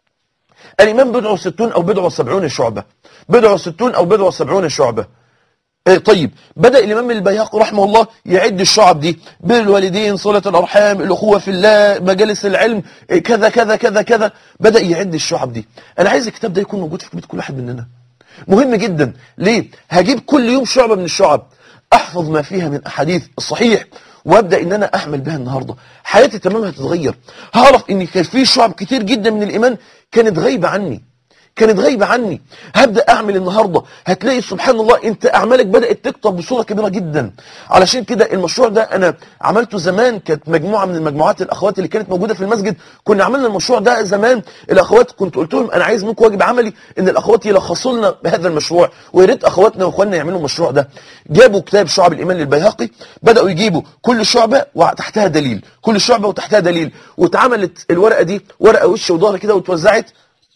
الإيمان بضع وستون أو بضع وسبعون شعبة بضع وستون أو بضع وسبعون شعبة إيه طيب بدأ الإمام البيهقي رحمه الله يعد الشعب دي بر الوالدين صلة الأرحام الأخوة في الله مجالس العلم إيه كذا كذا كذا كذا بدأ يعد الشعب دي أنا عايز الكتاب ده يكون موجود في بيت كل واحد مننا مهم جدا ليه هجيب كل يوم شعبة من الشعب أحفظ ما فيها من أحاديث الصحيح وابدا ان انا احمل بها النهارده حياتي تماما هتتغير هعرف ان كان في شعب كتير جدا من الايمان كانت غايبه عني كانت غايبة عني هبدأ أعمل النهاردة هتلاقي سبحان الله أنت أعمالك بدأت تكتر بصورة كبيرة جدا علشان كده المشروع ده أنا عملته زمان كانت مجموعة من المجموعات الأخوات اللي كانت موجودة في المسجد كنا عملنا المشروع ده زمان الأخوات كنت قلت لهم أنا عايز منكم واجب عملي إن الأخوات يلخصوا لنا بهذا المشروع ويا ريت أخواتنا وإخواننا يعملوا المشروع ده جابوا كتاب شعب الإيمان للبيهقي بدأوا يجيبوا كل شعبة وتحتها دليل كل شعبة وتحتها دليل واتعملت الورقة دي ورقة وش وظهر كده واتوزعت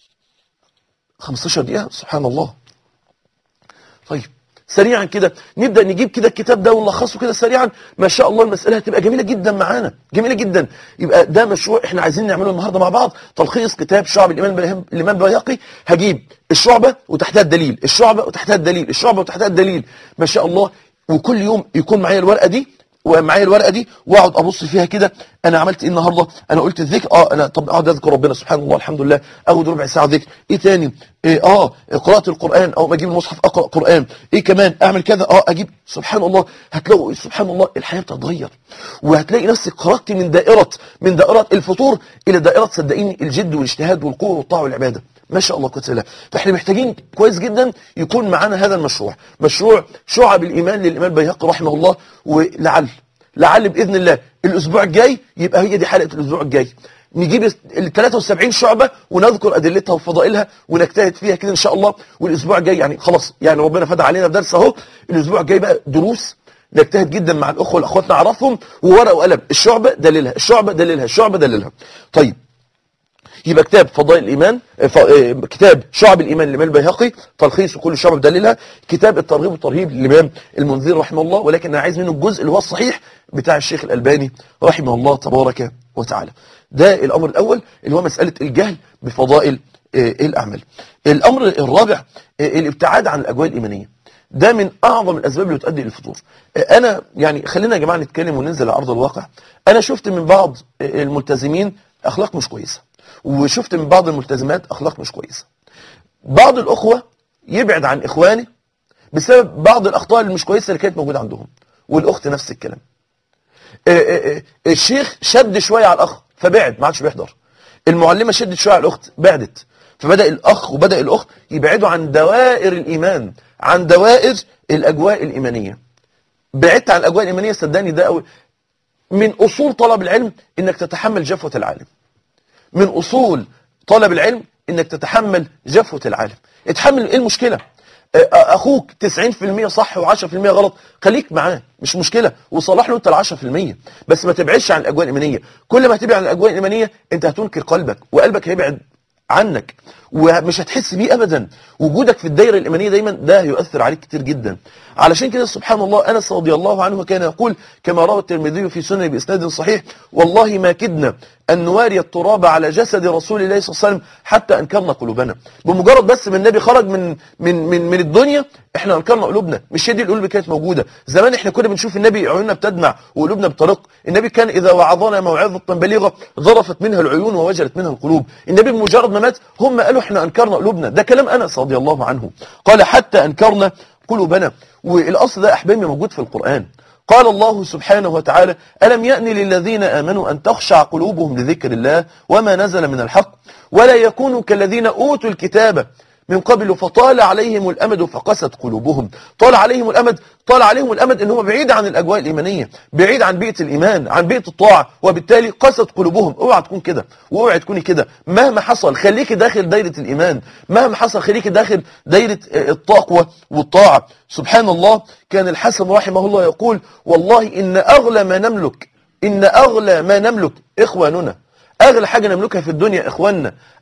15 دقيقة سبحان الله طيب سريعا كده نبدأ نجيب كده الكتاب ده ونلخصه كده سريعا ما شاء الله المسألة هتبقى جميلة جدا معانا جميلة جدا يبقى ده مشروع احنا عايزين نعمله النهاردة مع بعض تلخيص كتاب شعب الإمام الإمام البيهقي هجيب الشعبة وتحتها الدليل الشعبة وتحتها الدليل الشعبة وتحتها الدليل ما شاء الله وكل يوم يكون معايا الورقة دي ومعايا الورقه دي واقعد ابص فيها كده انا عملت ايه النهارده انا قلت الذكر اه انا طب اقعد اذكر ربنا سبحان الله الحمد لله اخد ربع ساعه ذكر ايه تاني إيه اه قراءه القران او ما اجيب المصحف اقرا قران ايه كمان اعمل كذا اه اجيب سبحان الله هتلاقوا سبحان الله الحياه بتتغير وهتلاقي نفسك خرجت من دائره من دائره الفطور الى دائره صدقيني الجد والاجتهاد والقوه والطاعه والعباده ما شاء الله قوه الله فاحنا محتاجين كويس جدا يكون معانا هذا المشروع مشروع شعب الايمان للامام البيهقي رحمه الله ولعل لعل باذن الله الاسبوع الجاي يبقى هي دي حلقه الاسبوع الجاي نجيب ال 73 شعبة ونذكر أدلتها وفضائلها ونجتهد فيها كده إن شاء الله والأسبوع الجاي يعني خلاص يعني ربنا فتح علينا درس أهو الأسبوع الجاي بقى دروس نجتهد جدا مع الأخوة والأخوات نعرفهم وورقة وقلم الشعبة دليلها الشعبة دليلها الشعبة دليلها طيب يبقى كتاب فضائل الإيمان ف... كتاب شعب الإيمان للإمام البيهقي تلخيص كل شعب بدليلها كتاب الترغيب والترهيب للإمام المنذر رحمه الله ولكن أنا عايز منه الجزء اللي هو الصحيح بتاع الشيخ الألباني رحمه الله تبارك وتعالى ده الأمر الأول اللي هو مسألة الجهل بفضائل الأعمال الأمر الرابع الابتعاد عن الأجواء الإيمانية ده من أعظم الأسباب اللي تؤدي للفطور أنا يعني خلينا يا جماعة نتكلم وننزل على أرض الواقع أنا شفت من بعض الملتزمين أخلاق مش كويسة وشفت من بعض الملتزمات أخلاق مش كويسة بعض الأخوة يبعد عن إخوانه بسبب بعض الأخطاء اللي مش كويسة اللي كانت موجودة عندهم والأخت نفس الكلام الشيخ شد شوية على الأخ فبعد ما عادش بيحضر المعلمة شدت شوية على الأخت بعدت فبدأ الأخ وبدأ الأخت يبعدوا عن دوائر الإيمان عن دوائر الأجواء الإيمانية بعدت عن الأجواء الإيمانية صدقني ده أول من أصول طلب العلم إنك تتحمل جفوة العالم من أصول طلب العلم إنك تتحمل جفوة العالم اتحمل إيه المشكلة أخوك 90% صح و10% غلط خليك معاه مش مشكلة وصلح له انت ال 10% بس ما تبعدش عن الأجواء الإيمانية كل ما هتبعد عن الأجواء الإيمانية انت هتنكر قلبك وقلبك هيبعد عنك ومش هتحس بيه ابدا وجودك في الدايره الايمانيه دايما ده هيؤثر عليك كتير جدا علشان كده سبحان الله انس رضي الله عنه كان يقول كما روى الترمذي في سنن باسناد صحيح والله ما كدنا ان نواري التراب على جسد رسول الله صلى الله عليه وسلم حتى انكرنا قلوبنا بمجرد بس من النبي خرج من من من من الدنيا احنا انكرنا قلوبنا مش هي دي القلوب اللي كانت موجوده زمان احنا كنا بنشوف النبي عيوننا بتدمع وقلوبنا بترق النبي كان اذا وعظنا موعظه بليغه ظرفت منها العيون ووجلت منها القلوب النبي بمجرد ما مات هم قالوا احنا انكرنا قلوبنا ده كلام انس رضي الله عنه قال حتى انكرنا قلوبنا والاصل ده احبابي موجود في القران قال الله سبحانه وتعالى ألم يأن للذين آمنوا أن تخشع قلوبهم لذكر الله وما نزل من الحق ولا يكونوا كالذين أوتوا الكتاب من قبل فطال عليهم الأمد فقست قلوبهم طال عليهم الأمد طال عليهم الأمد إن هم بعيد عن الأجواء الإيمانية بعيد عن بيئة الإيمان عن بيئة الطاعة وبالتالي قست قلوبهم اوعى تكون كده واوعى تكوني كده مهما حصل خليكي داخل دايرة الإيمان مهما حصل خليكي داخل دايرة التقوى والطاعة سبحان الله كان الحسن رحمه الله يقول والله إن أغلى ما نملك إن أغلى ما نملك إخواننا أغلى حاجة نملكها في الدنيا إخواننا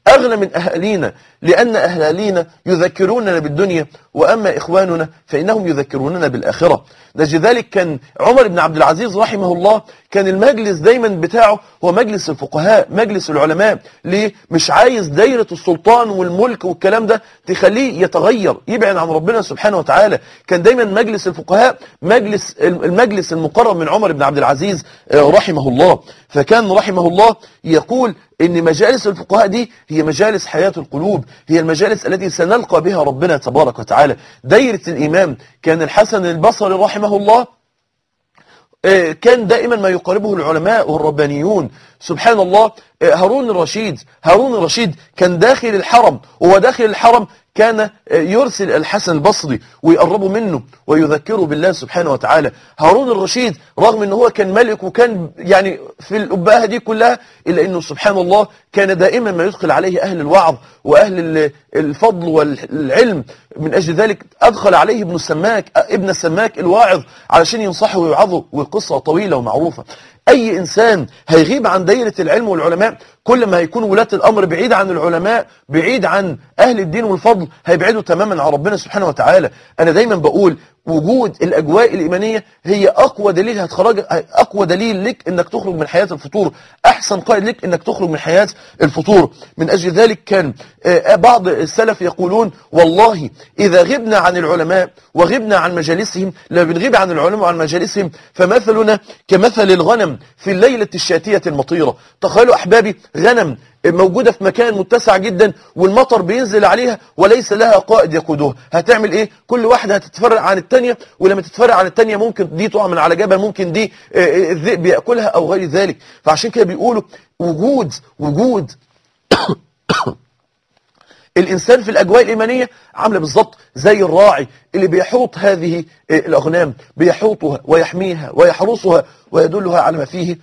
أغنى من أهالينا لأن أهالينا يذكروننا بالدنيا وأما إخواننا فإنهم يذكروننا بالآخرة لذلك كان عمر بن عبد العزيز رحمه الله كان المجلس دايما بتاعه هو مجلس الفقهاء مجلس العلماء ليه مش عايز دايرة السلطان والملك والكلام ده تخليه يتغير يبعد عن ربنا سبحانه وتعالى كان دايما مجلس الفقهاء مجلس المجلس المقرب من عمر بن عبد العزيز رحمه الله فكان رحمه الله يقول ان مجالس الفقهاء دي هي مجالس حياة القلوب هي المجالس التي سنلقى بها ربنا تبارك وتعالى دايرة الإمام كان الحسن البصري رحمه الله كان دائما ما يقاربه العلماء والربانيون سبحان الله هارون الرشيد هارون الرشيد كان داخل الحرم وهو داخل الحرم كان يرسل الحسن البصري ويقربه منه ويذكره بالله سبحانه وتعالى هارون الرشيد رغم ان هو كان ملك وكان يعني في الأباهة دي كلها إلا أنه سبحان الله كان دائما ما يدخل عليه أهل الوعظ وأهل الفضل والعلم من أجل ذلك أدخل عليه ابن السماك ابن السماك الواعظ علشان ينصحه ويوعظه والقصة طويلة ومعروفة أي إنسان هيغيب عن دايرة العلم والعلماء كل ما هيكون ولاة الأمر بعيد عن العلماء بعيد عن أهل الدين والفضل هيبعدوا تماما عن ربنا سبحانه وتعالى أنا دايما بقول وجود الأجواء الإيمانية هي أقوى دليل هتخرج أقوى دليل لك إنك تخرج من حياة الفطور أحسن قائد لك إنك تخرج من حياة الفطور من أجل ذلك كان بعض السلف يقولون والله إذا غبنا عن العلماء وغبنا عن مجالسهم لا بنغيب عن العلماء وعن مجالسهم فمثلنا كمثل الغنم في الليلة الشاتية المطيرة تخيلوا أحبابي غنم موجودة في مكان متسع جدا والمطر بينزل عليها وليس لها قائد يقودها هتعمل ايه كل واحدة هتتفرق عن التانية ولما تتفرق عن التانية ممكن دي تقع من على جبل ممكن دي الذئب يأكلها او غير ذلك فعشان كده بيقولوا وجود وجود الإنسان في الأجواء الإيمانية عامله بالظبط زي الراعي اللي بيحوط هذه الأغنام بيحوطها ويحميها ويحرسها ويدلها على ما فيه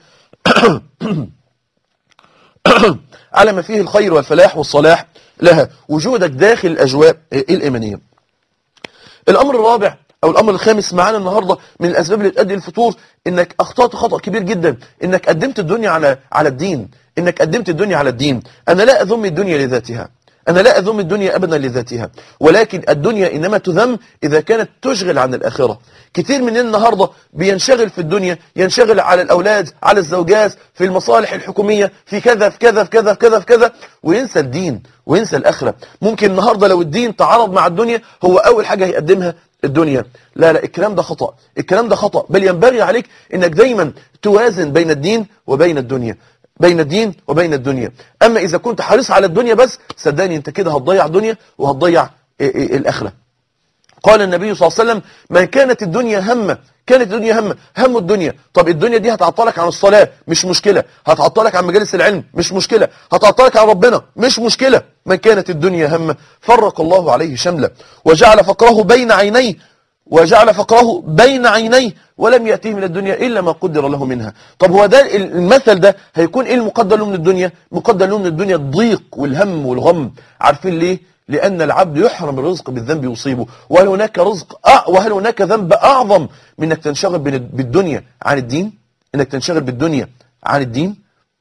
على ما فيه الخير والفلاح والصلاح لها وجودك داخل الأجواء الإيمانية الأمر الرابع أو الأمر الخامس معانا النهاردة من الأسباب اللي تؤدي الفتور إنك أخطأت خطأ كبير جدا إنك قدمت الدنيا على على الدين إنك قدمت الدنيا على الدين أنا لا أذم الدنيا لذاتها أنا لا أذم الدنيا أبدا لذاتها ولكن الدنيا إنما تذم إذا كانت تشغل عن الآخرة كتير مننا النهاردة بينشغل في الدنيا ينشغل على الأولاد على الزوجات في المصالح الحكومية في كذا في كذا في كذا في كذا في كذا وينسى الدين وينسى الآخرة ممكن النهاردة لو الدين تعارض مع الدنيا هو أول حاجة هيقدمها الدنيا لا لا الكلام ده خطأ الكلام ده خطأ بل ينبغي عليك انك دايما توازن بين الدين وبين الدنيا بين الدين وبين الدنيا أما إذا كنت حريص على الدنيا بس صدقني أنت كده هتضيع دنيا وهتضيع الآخرة قال النبي صلى الله عليه وسلم من كانت الدنيا همه كانت الدنيا همه هم الدنيا طب الدنيا دي هتعطلك عن الصلاة مش مشكلة هتعطلك عن مجالس العلم مش مشكلة هتعطلك عن ربنا مش مشكلة من كانت الدنيا همه فرق الله عليه شمله وجعل فقره بين عينيه وجعل فقره بين عينيه ولم يأتيه من الدنيا إلا ما قدر له منها طب هو ده المثل ده هيكون إيه المقدر له من الدنيا مقدر له من الدنيا الضيق والهم والغم عارفين ليه لأن العبد يحرم الرزق بالذنب يصيبه وهل هناك رزق أع... وهل هناك ذنب أعظم من أنك تنشغل بالدنيا عن الدين أنك تنشغل بالدنيا عن الدين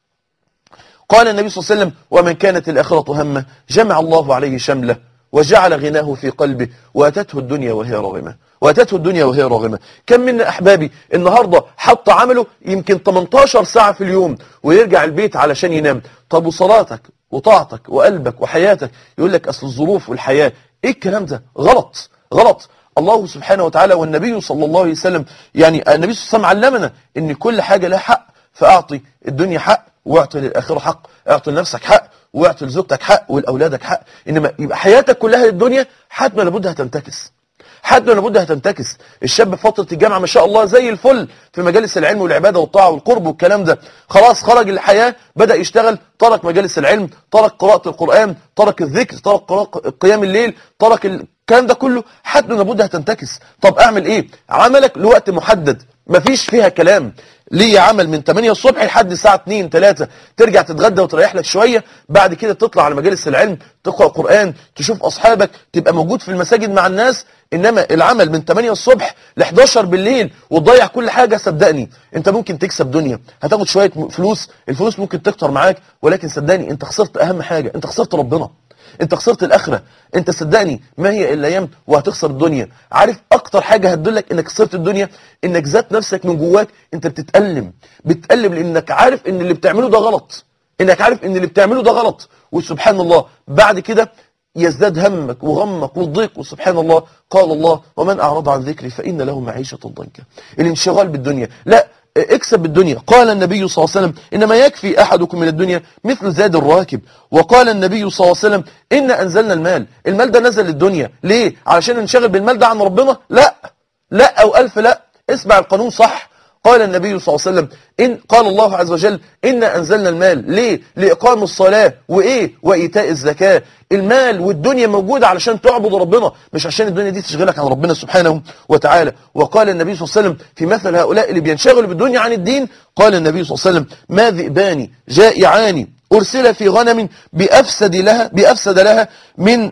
قال النبي صلى الله عليه وسلم ومن كانت الآخرة همه جمع الله عليه شمله وجعل غناه في قلبه وأتته الدنيا وهي راغمة وأتته الدنيا وهي راغمة كم من أحبابي النهاردة حط عمله يمكن 18 ساعة في اليوم ويرجع البيت علشان ينام طب وصلاتك وطاعتك وقلبك وحياتك يقول لك أصل الظروف والحياة إيه الكلام ده غلط غلط الله سبحانه وتعالى والنبي صلى الله عليه وسلم يعني النبي صلى الله عليه وسلم علمنا ان كل حاجة لها حق فأعطي الدنيا حق واعطي للآخرة حق اعطي لنفسك حق واعطي لزوجتك حق ولأولادك حق إنما يبقى حياتك كلها للدنيا حتما لابد هتنتكس حتما لابد هتنتكس الشاب في فترة الجامعة ما شاء الله زي الفل في مجالس العلم والعبادة والطاعة والقرب والكلام ده خلاص خرج الحياة بدأ يشتغل ترك مجالس العلم ترك قراءة القرآن ترك الذكر ترك قيام الليل ترك الكلام ده كله حتى لابد هتنتكس طب اعمل ايه عملك لوقت محدد مفيش فيها كلام ليه عمل من 8 الصبح لحد الساعة 2 3 ترجع تتغدى وتريح لك شوية بعد كده تطلع على مجالس العلم تقرأ قرآن تشوف أصحابك تبقى موجود في المساجد مع الناس إنما العمل من 8 الصبح ل 11 بالليل وتضيع كل حاجة صدقني أنت ممكن تكسب دنيا هتاخد شوية فلوس الفلوس ممكن تكتر معاك ولكن صدقني أنت خسرت أهم حاجة أنت خسرت ربنا انت خسرت الاخره انت صدقني ما هي الا ايام وهتخسر الدنيا عارف اكتر حاجه هتدلك انك خسرت الدنيا انك ذات نفسك من جواك انت بتتالم بتتالم لانك عارف ان اللي بتعمله ده غلط انك عارف ان اللي بتعمله ده غلط وسبحان الله بعد كده يزداد همك وغمك والضيق وسبحان الله قال الله ومن أعرض عن ذكري فإن له معيشة ضنكا الانشغال بالدنيا لا اكسب بالدنيا قال النبي صلى الله عليه وسلم إنما يكفي أحدكم من الدنيا مثل زاد الراكب وقال النبي صلى الله عليه وسلم إن أنزلنا المال المال ده نزل للدنيا ليه علشان ننشغل بالمال ده عن ربنا لا لا أو ألف لا اسمع القانون صح قال النبي صلى الله عليه وسلم إن قال الله عز وجل إن أنزلنا المال ليه لإقام الصلاة وإيه وإيتاء الزكاة المال والدنيا موجودة علشان تعبد ربنا مش عشان الدنيا دي تشغلك عن ربنا سبحانه وتعالى وقال النبي صلى الله عليه وسلم في مثل هؤلاء اللي بينشغلوا بالدنيا عن الدين قال النبي صلى الله عليه وسلم ما ذئبان جائعان أرسل في غنم بأفسد لها بأفسد لها من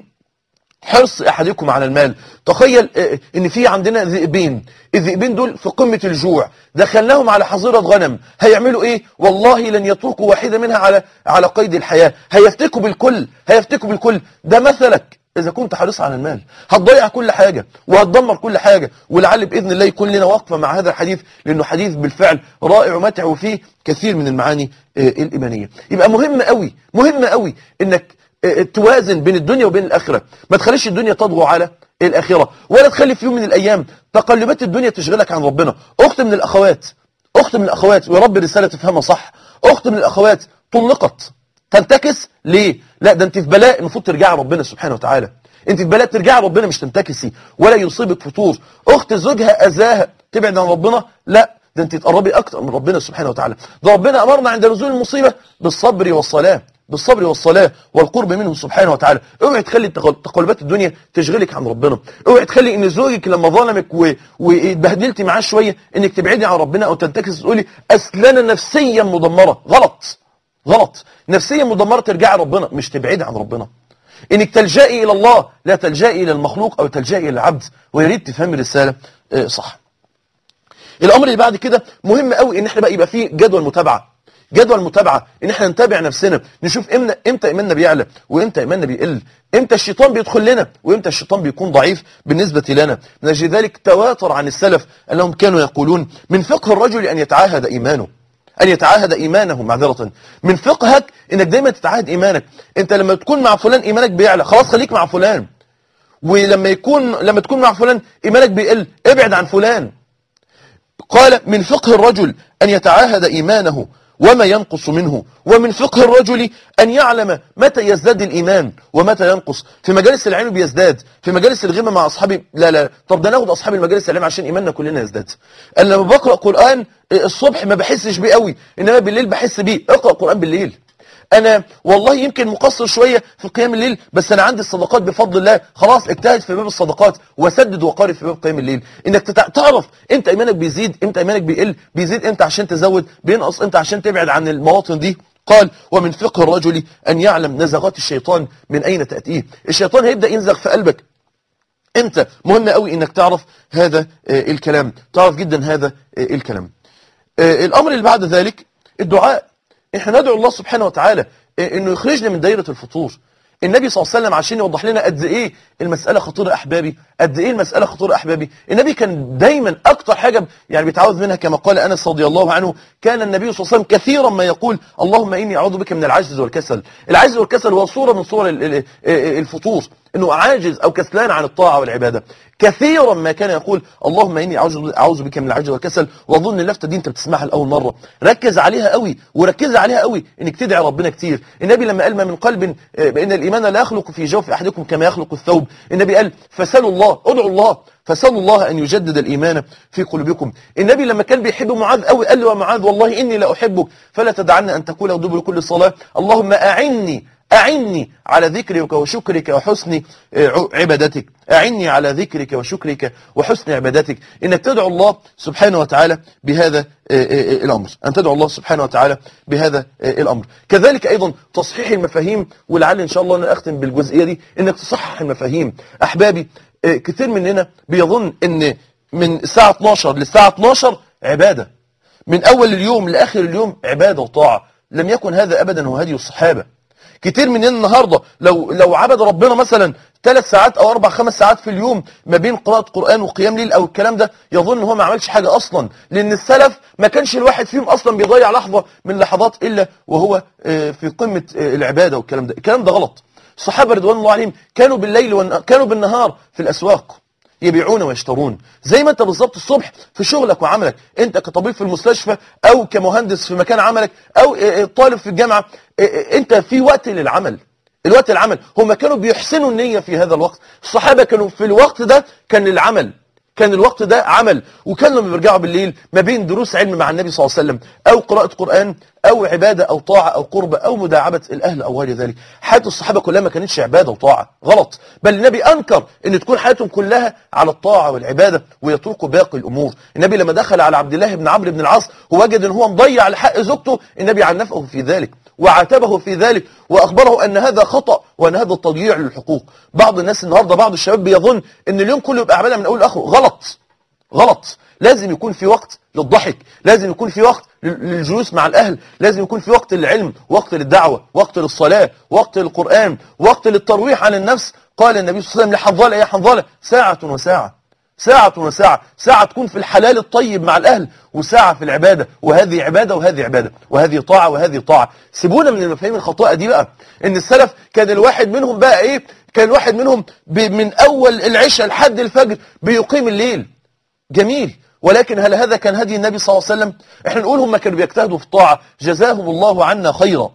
حرص احدكم على المال تخيل آه، ان في عندنا ذئبين الذئبين دول في قمة الجوع دخلناهم على حظيرة غنم هيعملوا ايه والله لن يتركوا واحدة منها على على قيد الحياة هيفتكوا بالكل هيفتكوا بالكل ده مثلك اذا كنت حريص على المال هتضيع كل حاجة وهتدمر كل حاجة ولعل باذن الله يكون لنا وقفة مع هذا الحديث لانه حديث بالفعل رائع ومتع وفيه كثير من المعاني آه، الايمانية يبقى مهم قوي مهم قوي انك توازن بين الدنيا وبين الآخرة ما تخليش الدنيا تطغى على الآخرة ولا تخلي في يوم من الأيام تقلبات الدنيا تشغلك عن ربنا أخت من الأخوات أخت من الأخوات ويا رب الرسالة تفهمها صح أخت من الأخوات طلقت تنتكس ليه لا ده انت في بلاء المفروض ترجعي ربنا سبحانه وتعالى انت في بلاء ترجعي ربنا مش تنتكسي ولا يصيبك فتور اخت زوجها اذاها تبعد عن ربنا لا ده انت تقربي اكتر من ربنا سبحانه وتعالى ده ربنا امرنا عند نزول المصيبه بالصبر والصلاه بالصبر والصلاة والقرب منه سبحانه وتعالى اوعي تخلي التقل- تقلبات الدنيا تشغلك عن ربنا اوعي تخلي ان زوجك لما ظلمك و- واتبهدلتي معاه شوية انك تبعدي عن ربنا او تنتكس تقولي اصل انا نفسيا مدمرة غلط غلط نفسيا مدمرة ترجعي ربنا مش تبعدي عن ربنا انك تلجئي الى الله لا تلجئي الى المخلوق او تلجئي الى العبد ويا ريت تفهمي الرسالة آه، صح الامر اللي بعد كده مهم قوي ان احنا بقى يبقى فيه جدول متابعه جدول متابعه ان احنا نتابع نفسنا نشوف امتى امتى ايماننا بيعلى وامتى ايماننا بيقل امتى الشيطان بيدخل لنا وامتى الشيطان بيكون ضعيف بالنسبه لنا من اجل ذلك تواتر عن السلف انهم كانوا يقولون من فقه الرجل ان يتعاهد ايمانه أن يتعاهد إيمانه معذرة من فقهك إنك دايما تتعاهد إيمانك أنت لما تكون مع فلان إيمانك بيعلى خلاص خليك مع فلان ولما يكون لما تكون مع فلان إيمانك بيقل ابعد عن فلان قال من فقه الرجل أن يتعاهد إيمانه وما ينقص منه ومن فقه الرجل أن يعلم متى يزداد الإيمان ومتى ينقص في مجالس العلم بيزداد في مجالس الغيبة مع أصحابي لا لا طب ده ناخد أصحاب المجالس العلم عشان إيماننا كلنا يزداد أنا لما بقرأ قرآن الصبح ما بحسش بيه قوي إنما بالليل بحس بيه اقرأ قرآن بالليل انا والله يمكن مقصر شوية في قيام الليل بس انا عندي الصدقات بفضل الله خلاص اجتهد في باب الصدقات وسدد وقارب في باب قيام الليل انك تتع- تعرف امتى ايمانك بيزيد امتى ايمانك بيقل بيزيد امتى عشان تزود بينقص امتى عشان تبعد عن المواطن دي قال ومن فقه الرجل ان يعلم نزغات الشيطان من اين تأتيه الشيطان هيبدأ ينزغ في قلبك امتى مهم قوي انك تعرف هذا آه، الكلام تعرف جدا هذا آه، الكلام آه، الامر اللي بعد ذلك الدعاء احنا ندعو الله سبحانه وتعالى آه، انه يخرجنا من دايرة الفطور النبي صلى الله عليه وسلم عشان يوضح لنا قد ايه المسألة خطيرة احبابي قد ايه المسألة خطيرة احبابي النبي كان دايما اكتر حاجة يعني بيتعوذ منها كما قال انس رضي الله عنه كان النبي صلى الله عليه وسلم كثيرا ما يقول اللهم اني اعوذ بك من العجز والكسل العجز والكسل هو صورة من صور ال- ال- الفطور انه عاجز او كسلان عن الطاعة والعبادة كثيرا ما كان يقول اللهم اني اعوذ اعوذ بك من العجز والكسل واظن اللفته دي انت بتسمعها لاول مره ركز عليها قوي وركز عليها قوي انك تدعي ربنا كتير النبي لما قال ما من قلب آه، بان الايمان لا يخلق في جوف احدكم كما يخلق الثوب النبي قال فسالوا الله ادعوا الله فسالوا الله ان يجدد الايمان في قلوبكم النبي لما كان بيحب معاذ قوي قال له يا معاذ والله اني لا احبك فلا تدعنا ان تقول دبر كل صلاه اللهم اعني أعني على ذكرك وشكرك وحسن آه، عبادتك أعني على ذكرك وشكرك وحسن عبادتك إنك تدعو الله سبحانه وتعالى بهذا آه، آه، الأمر أن تدعو الله سبحانه وتعالى بهذا الأمر كذلك أيضا تصحيح المفاهيم ولعل إن شاء الله أنا أختم بالجزئية دي إنك تصحح المفاهيم أحبابي كثير مننا بيظن إن من الساعة 12 للساعة 12 عبادة من أول اليوم لآخر اليوم عبادة وطاعة لم يكن هذا أبدا هو هدي الصحابة كتير مننا النهاردة لو لو عبد ربنا مثلا ثلاث ساعات أو أربع خمس ساعات في اليوم ما بين قراءة قرآن وقيام ليل أو الكلام ده يظن هو ما عملش حاجة أصلا لأن السلف ما كانش الواحد فيهم أصلا بيضيع لحظة من لحظات إلا وهو في قمة العبادة والكلام ده الكلام ده غلط الصحابة رضوان الله عليهم كانوا بالليل وكانوا بالنهار في الأسواق يبيعون ويشترون زي ما انت بالظبط الصبح في شغلك وعملك انت كطبيب في المستشفى او كمهندس في مكان عملك او طالب في الجامعة انت في وقت للعمل الوقت العمل هم كانوا بيحسنوا النية في هذا الوقت الصحابة كانوا في الوقت ده كان للعمل كان الوقت ده عمل وكان لما بيرجعوا بالليل ما بين دروس علم مع النبي صلى الله عليه وسلم أو قراءة قرآن أو عبادة أو طاعة أو قربة أو مداعبة الأهل أو غير ذلك حياة الصحابة كلها ما كانتش عبادة وطاعة غلط بل النبي أنكر أن تكون حياتهم كلها على الطاعة والعبادة ويتركوا باقي الأمور النبي لما دخل على عبد الله بن عمرو بن العاص ووجد أن هو مضيع لحق زوجته النبي عنفه في ذلك وعاتبه في ذلك وأخبره أن هذا خطأ وأن هذا تضييع للحقوق بعض الناس النهاردة بعض الشباب بيظن أن اليوم كله يبقى عبادة من أول لآخره غلط غلط لازم يكون في وقت للضحك لازم يكون في وقت للجلوس مع الأهل لازم يكون في وقت للعلم وقت للدعوة وقت للصلاة وقت للقرآن وقت للترويح عن النفس قال النبي صلى الله عليه وسلم لحنظلة يا حنظلة ساعة وساعة ساعة وساعة ساعة تكون في الحلال الطيب مع الأهل وساعة في العبادة وهذه عبادة وهذه عبادة وهذه طاعة وهذه طاعة سيبونا من المفاهيم الخطأة دي بقى ان السلف كان الواحد منهم بقى ايه كان الواحد منهم من اول العشاء لحد الفجر بيقيم الليل جميل ولكن هل هذا كان هدي النبي صلى الله عليه وسلم احنا نقول هم كانوا بيجتهدوا في الطاعة جزاهم الله عنا خيرا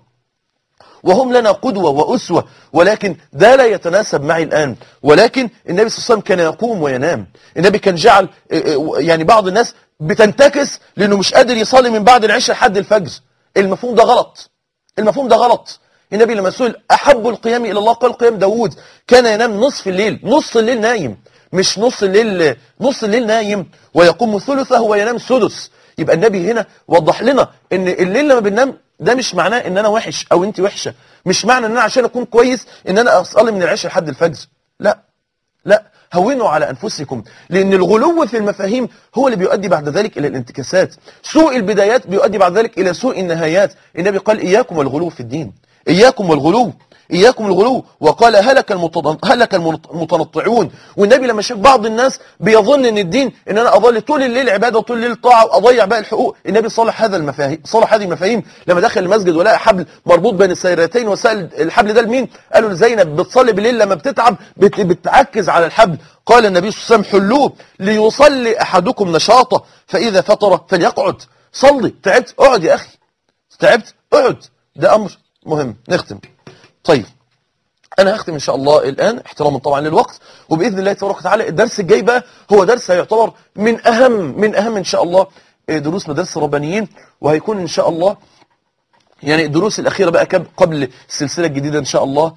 وهم لنا قدوة وأسوة ولكن ده لا يتناسب معي الآن ولكن النبي صلى الله عليه وسلم كان يقوم وينام النبي كان جعل يعني بعض الناس بتنتكس لأنه مش قادر يصلي من بعد العشاء لحد الفجر المفهوم ده غلط المفهوم ده غلط النبي لما سئل أحب القيام إلى الله قال قيام داوود كان ينام نصف الليل نصف الليل نايم مش نص الليل نص الليل نايم ويقوم ثلثه وينام سدس يبقى النبي هنا وضح لنا ان الليل لما بننام ده مش معناه ان انا وحش او انت وحشة مش معنى ان انا عشان اكون كويس ان انا اصلي من العشاء لحد الفجر لا لا هونوا على أنفسكم لأن الغلو في المفاهيم هو اللي بيؤدي بعد ذلك إلى الانتكاسات سوء البدايات بيؤدي بعد ذلك إلى سوء النهايات النبي قال إياكم والغلو في الدين إياكم والغلو إياكم الغلو وقال هلك هلك المتنطعون والنبي لما شاف بعض الناس بيظن ان الدين ان انا اظل طول الليل عباده وطول الليل طاعه واضيع باقي الحقوق النبي صلح هذا المفاهيم صلح هذه المفاهيم لما دخل المسجد ولقى حبل مربوط بين السيرتين وسال الحبل ده لمين قالوا لزينب بتصلي بالليل لما بتتعب بت بتعكز على الحبل قال النبي صلى الله عليه وسلم حلوه ليصلي احدكم نشاطه فاذا فطر فليقعد صلي تعبت اقعد يا اخي تعبت اقعد ده امر مهم نختم طيب أنا هختم إن شاء الله الآن احتراما طبعا للوقت وبإذن الله تبارك وتعالى الدرس الجاي بقى هو درس يعتبر من أهم من أهم إن شاء الله دروس مدرسة الربانيين وهيكون إن شاء الله يعني الدروس الأخيرة بقى قبل السلسلة الجديدة إن شاء الله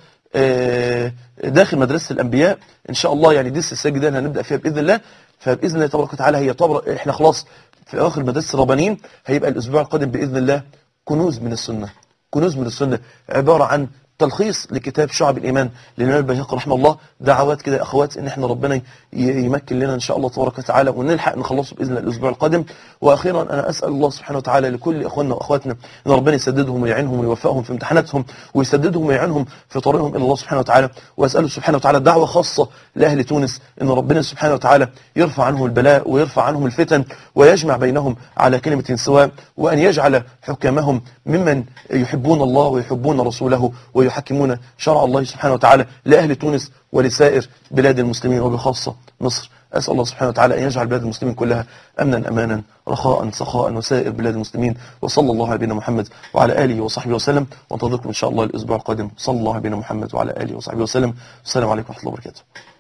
داخل مدرسة الأنبياء إن شاء الله يعني دي السلسلة الجديدة اللي هنبدأ فيها بإذن الله فبإذن الله تبارك وتعالى هي طبعا إحنا خلاص في آخر مدرسة الربانيين هيبقى الأسبوع القادم بإذن الله كنوز من السنة كنوز من السنة عبارة عن تلخيص لكتاب شعب الإيمان للإمام البيهقي رحمه الله دعوات كده يا أخوات إن إحنا ربنا يمكن لنا إن شاء الله تبارك وتعالى ونلحق نخلصه بإذن الله الأسبوع القادم وأخيرا أنا أسأل الله سبحانه وتعالى لكل إخواننا وأخواتنا إن ربنا يسددهم ويعينهم ويوفقهم في امتحاناتهم ويسددهم ويعينهم في طريقهم إلى الله سبحانه وتعالى وأسأله سبحانه وتعالى دعوة خاصة لأهل تونس إن ربنا سبحانه وتعالى يرفع عنهم البلاء ويرفع عنهم الفتن ويجمع بينهم على كلمة سواء وأن يجعل حكامهم ممن يحبون الله ويحبون رسوله ويحكمون شرع الله سبحانه وتعالى لأهل تونس ولسائر بلاد المسلمين وبخاصة مصر أسأل الله سبحانه وتعالى أن يجعل بلاد المسلمين كلها أمنا أمانا رخاء سخاء وسائر بلاد المسلمين وصلى الله على نبينا محمد وعلى آله وصحبه وسلم وانتظركم إن شاء الله الأسبوع القادم صلى الله على نبينا محمد وعلى آله وصحبه وسلم السلام عليكم ورحمة الله وبركاته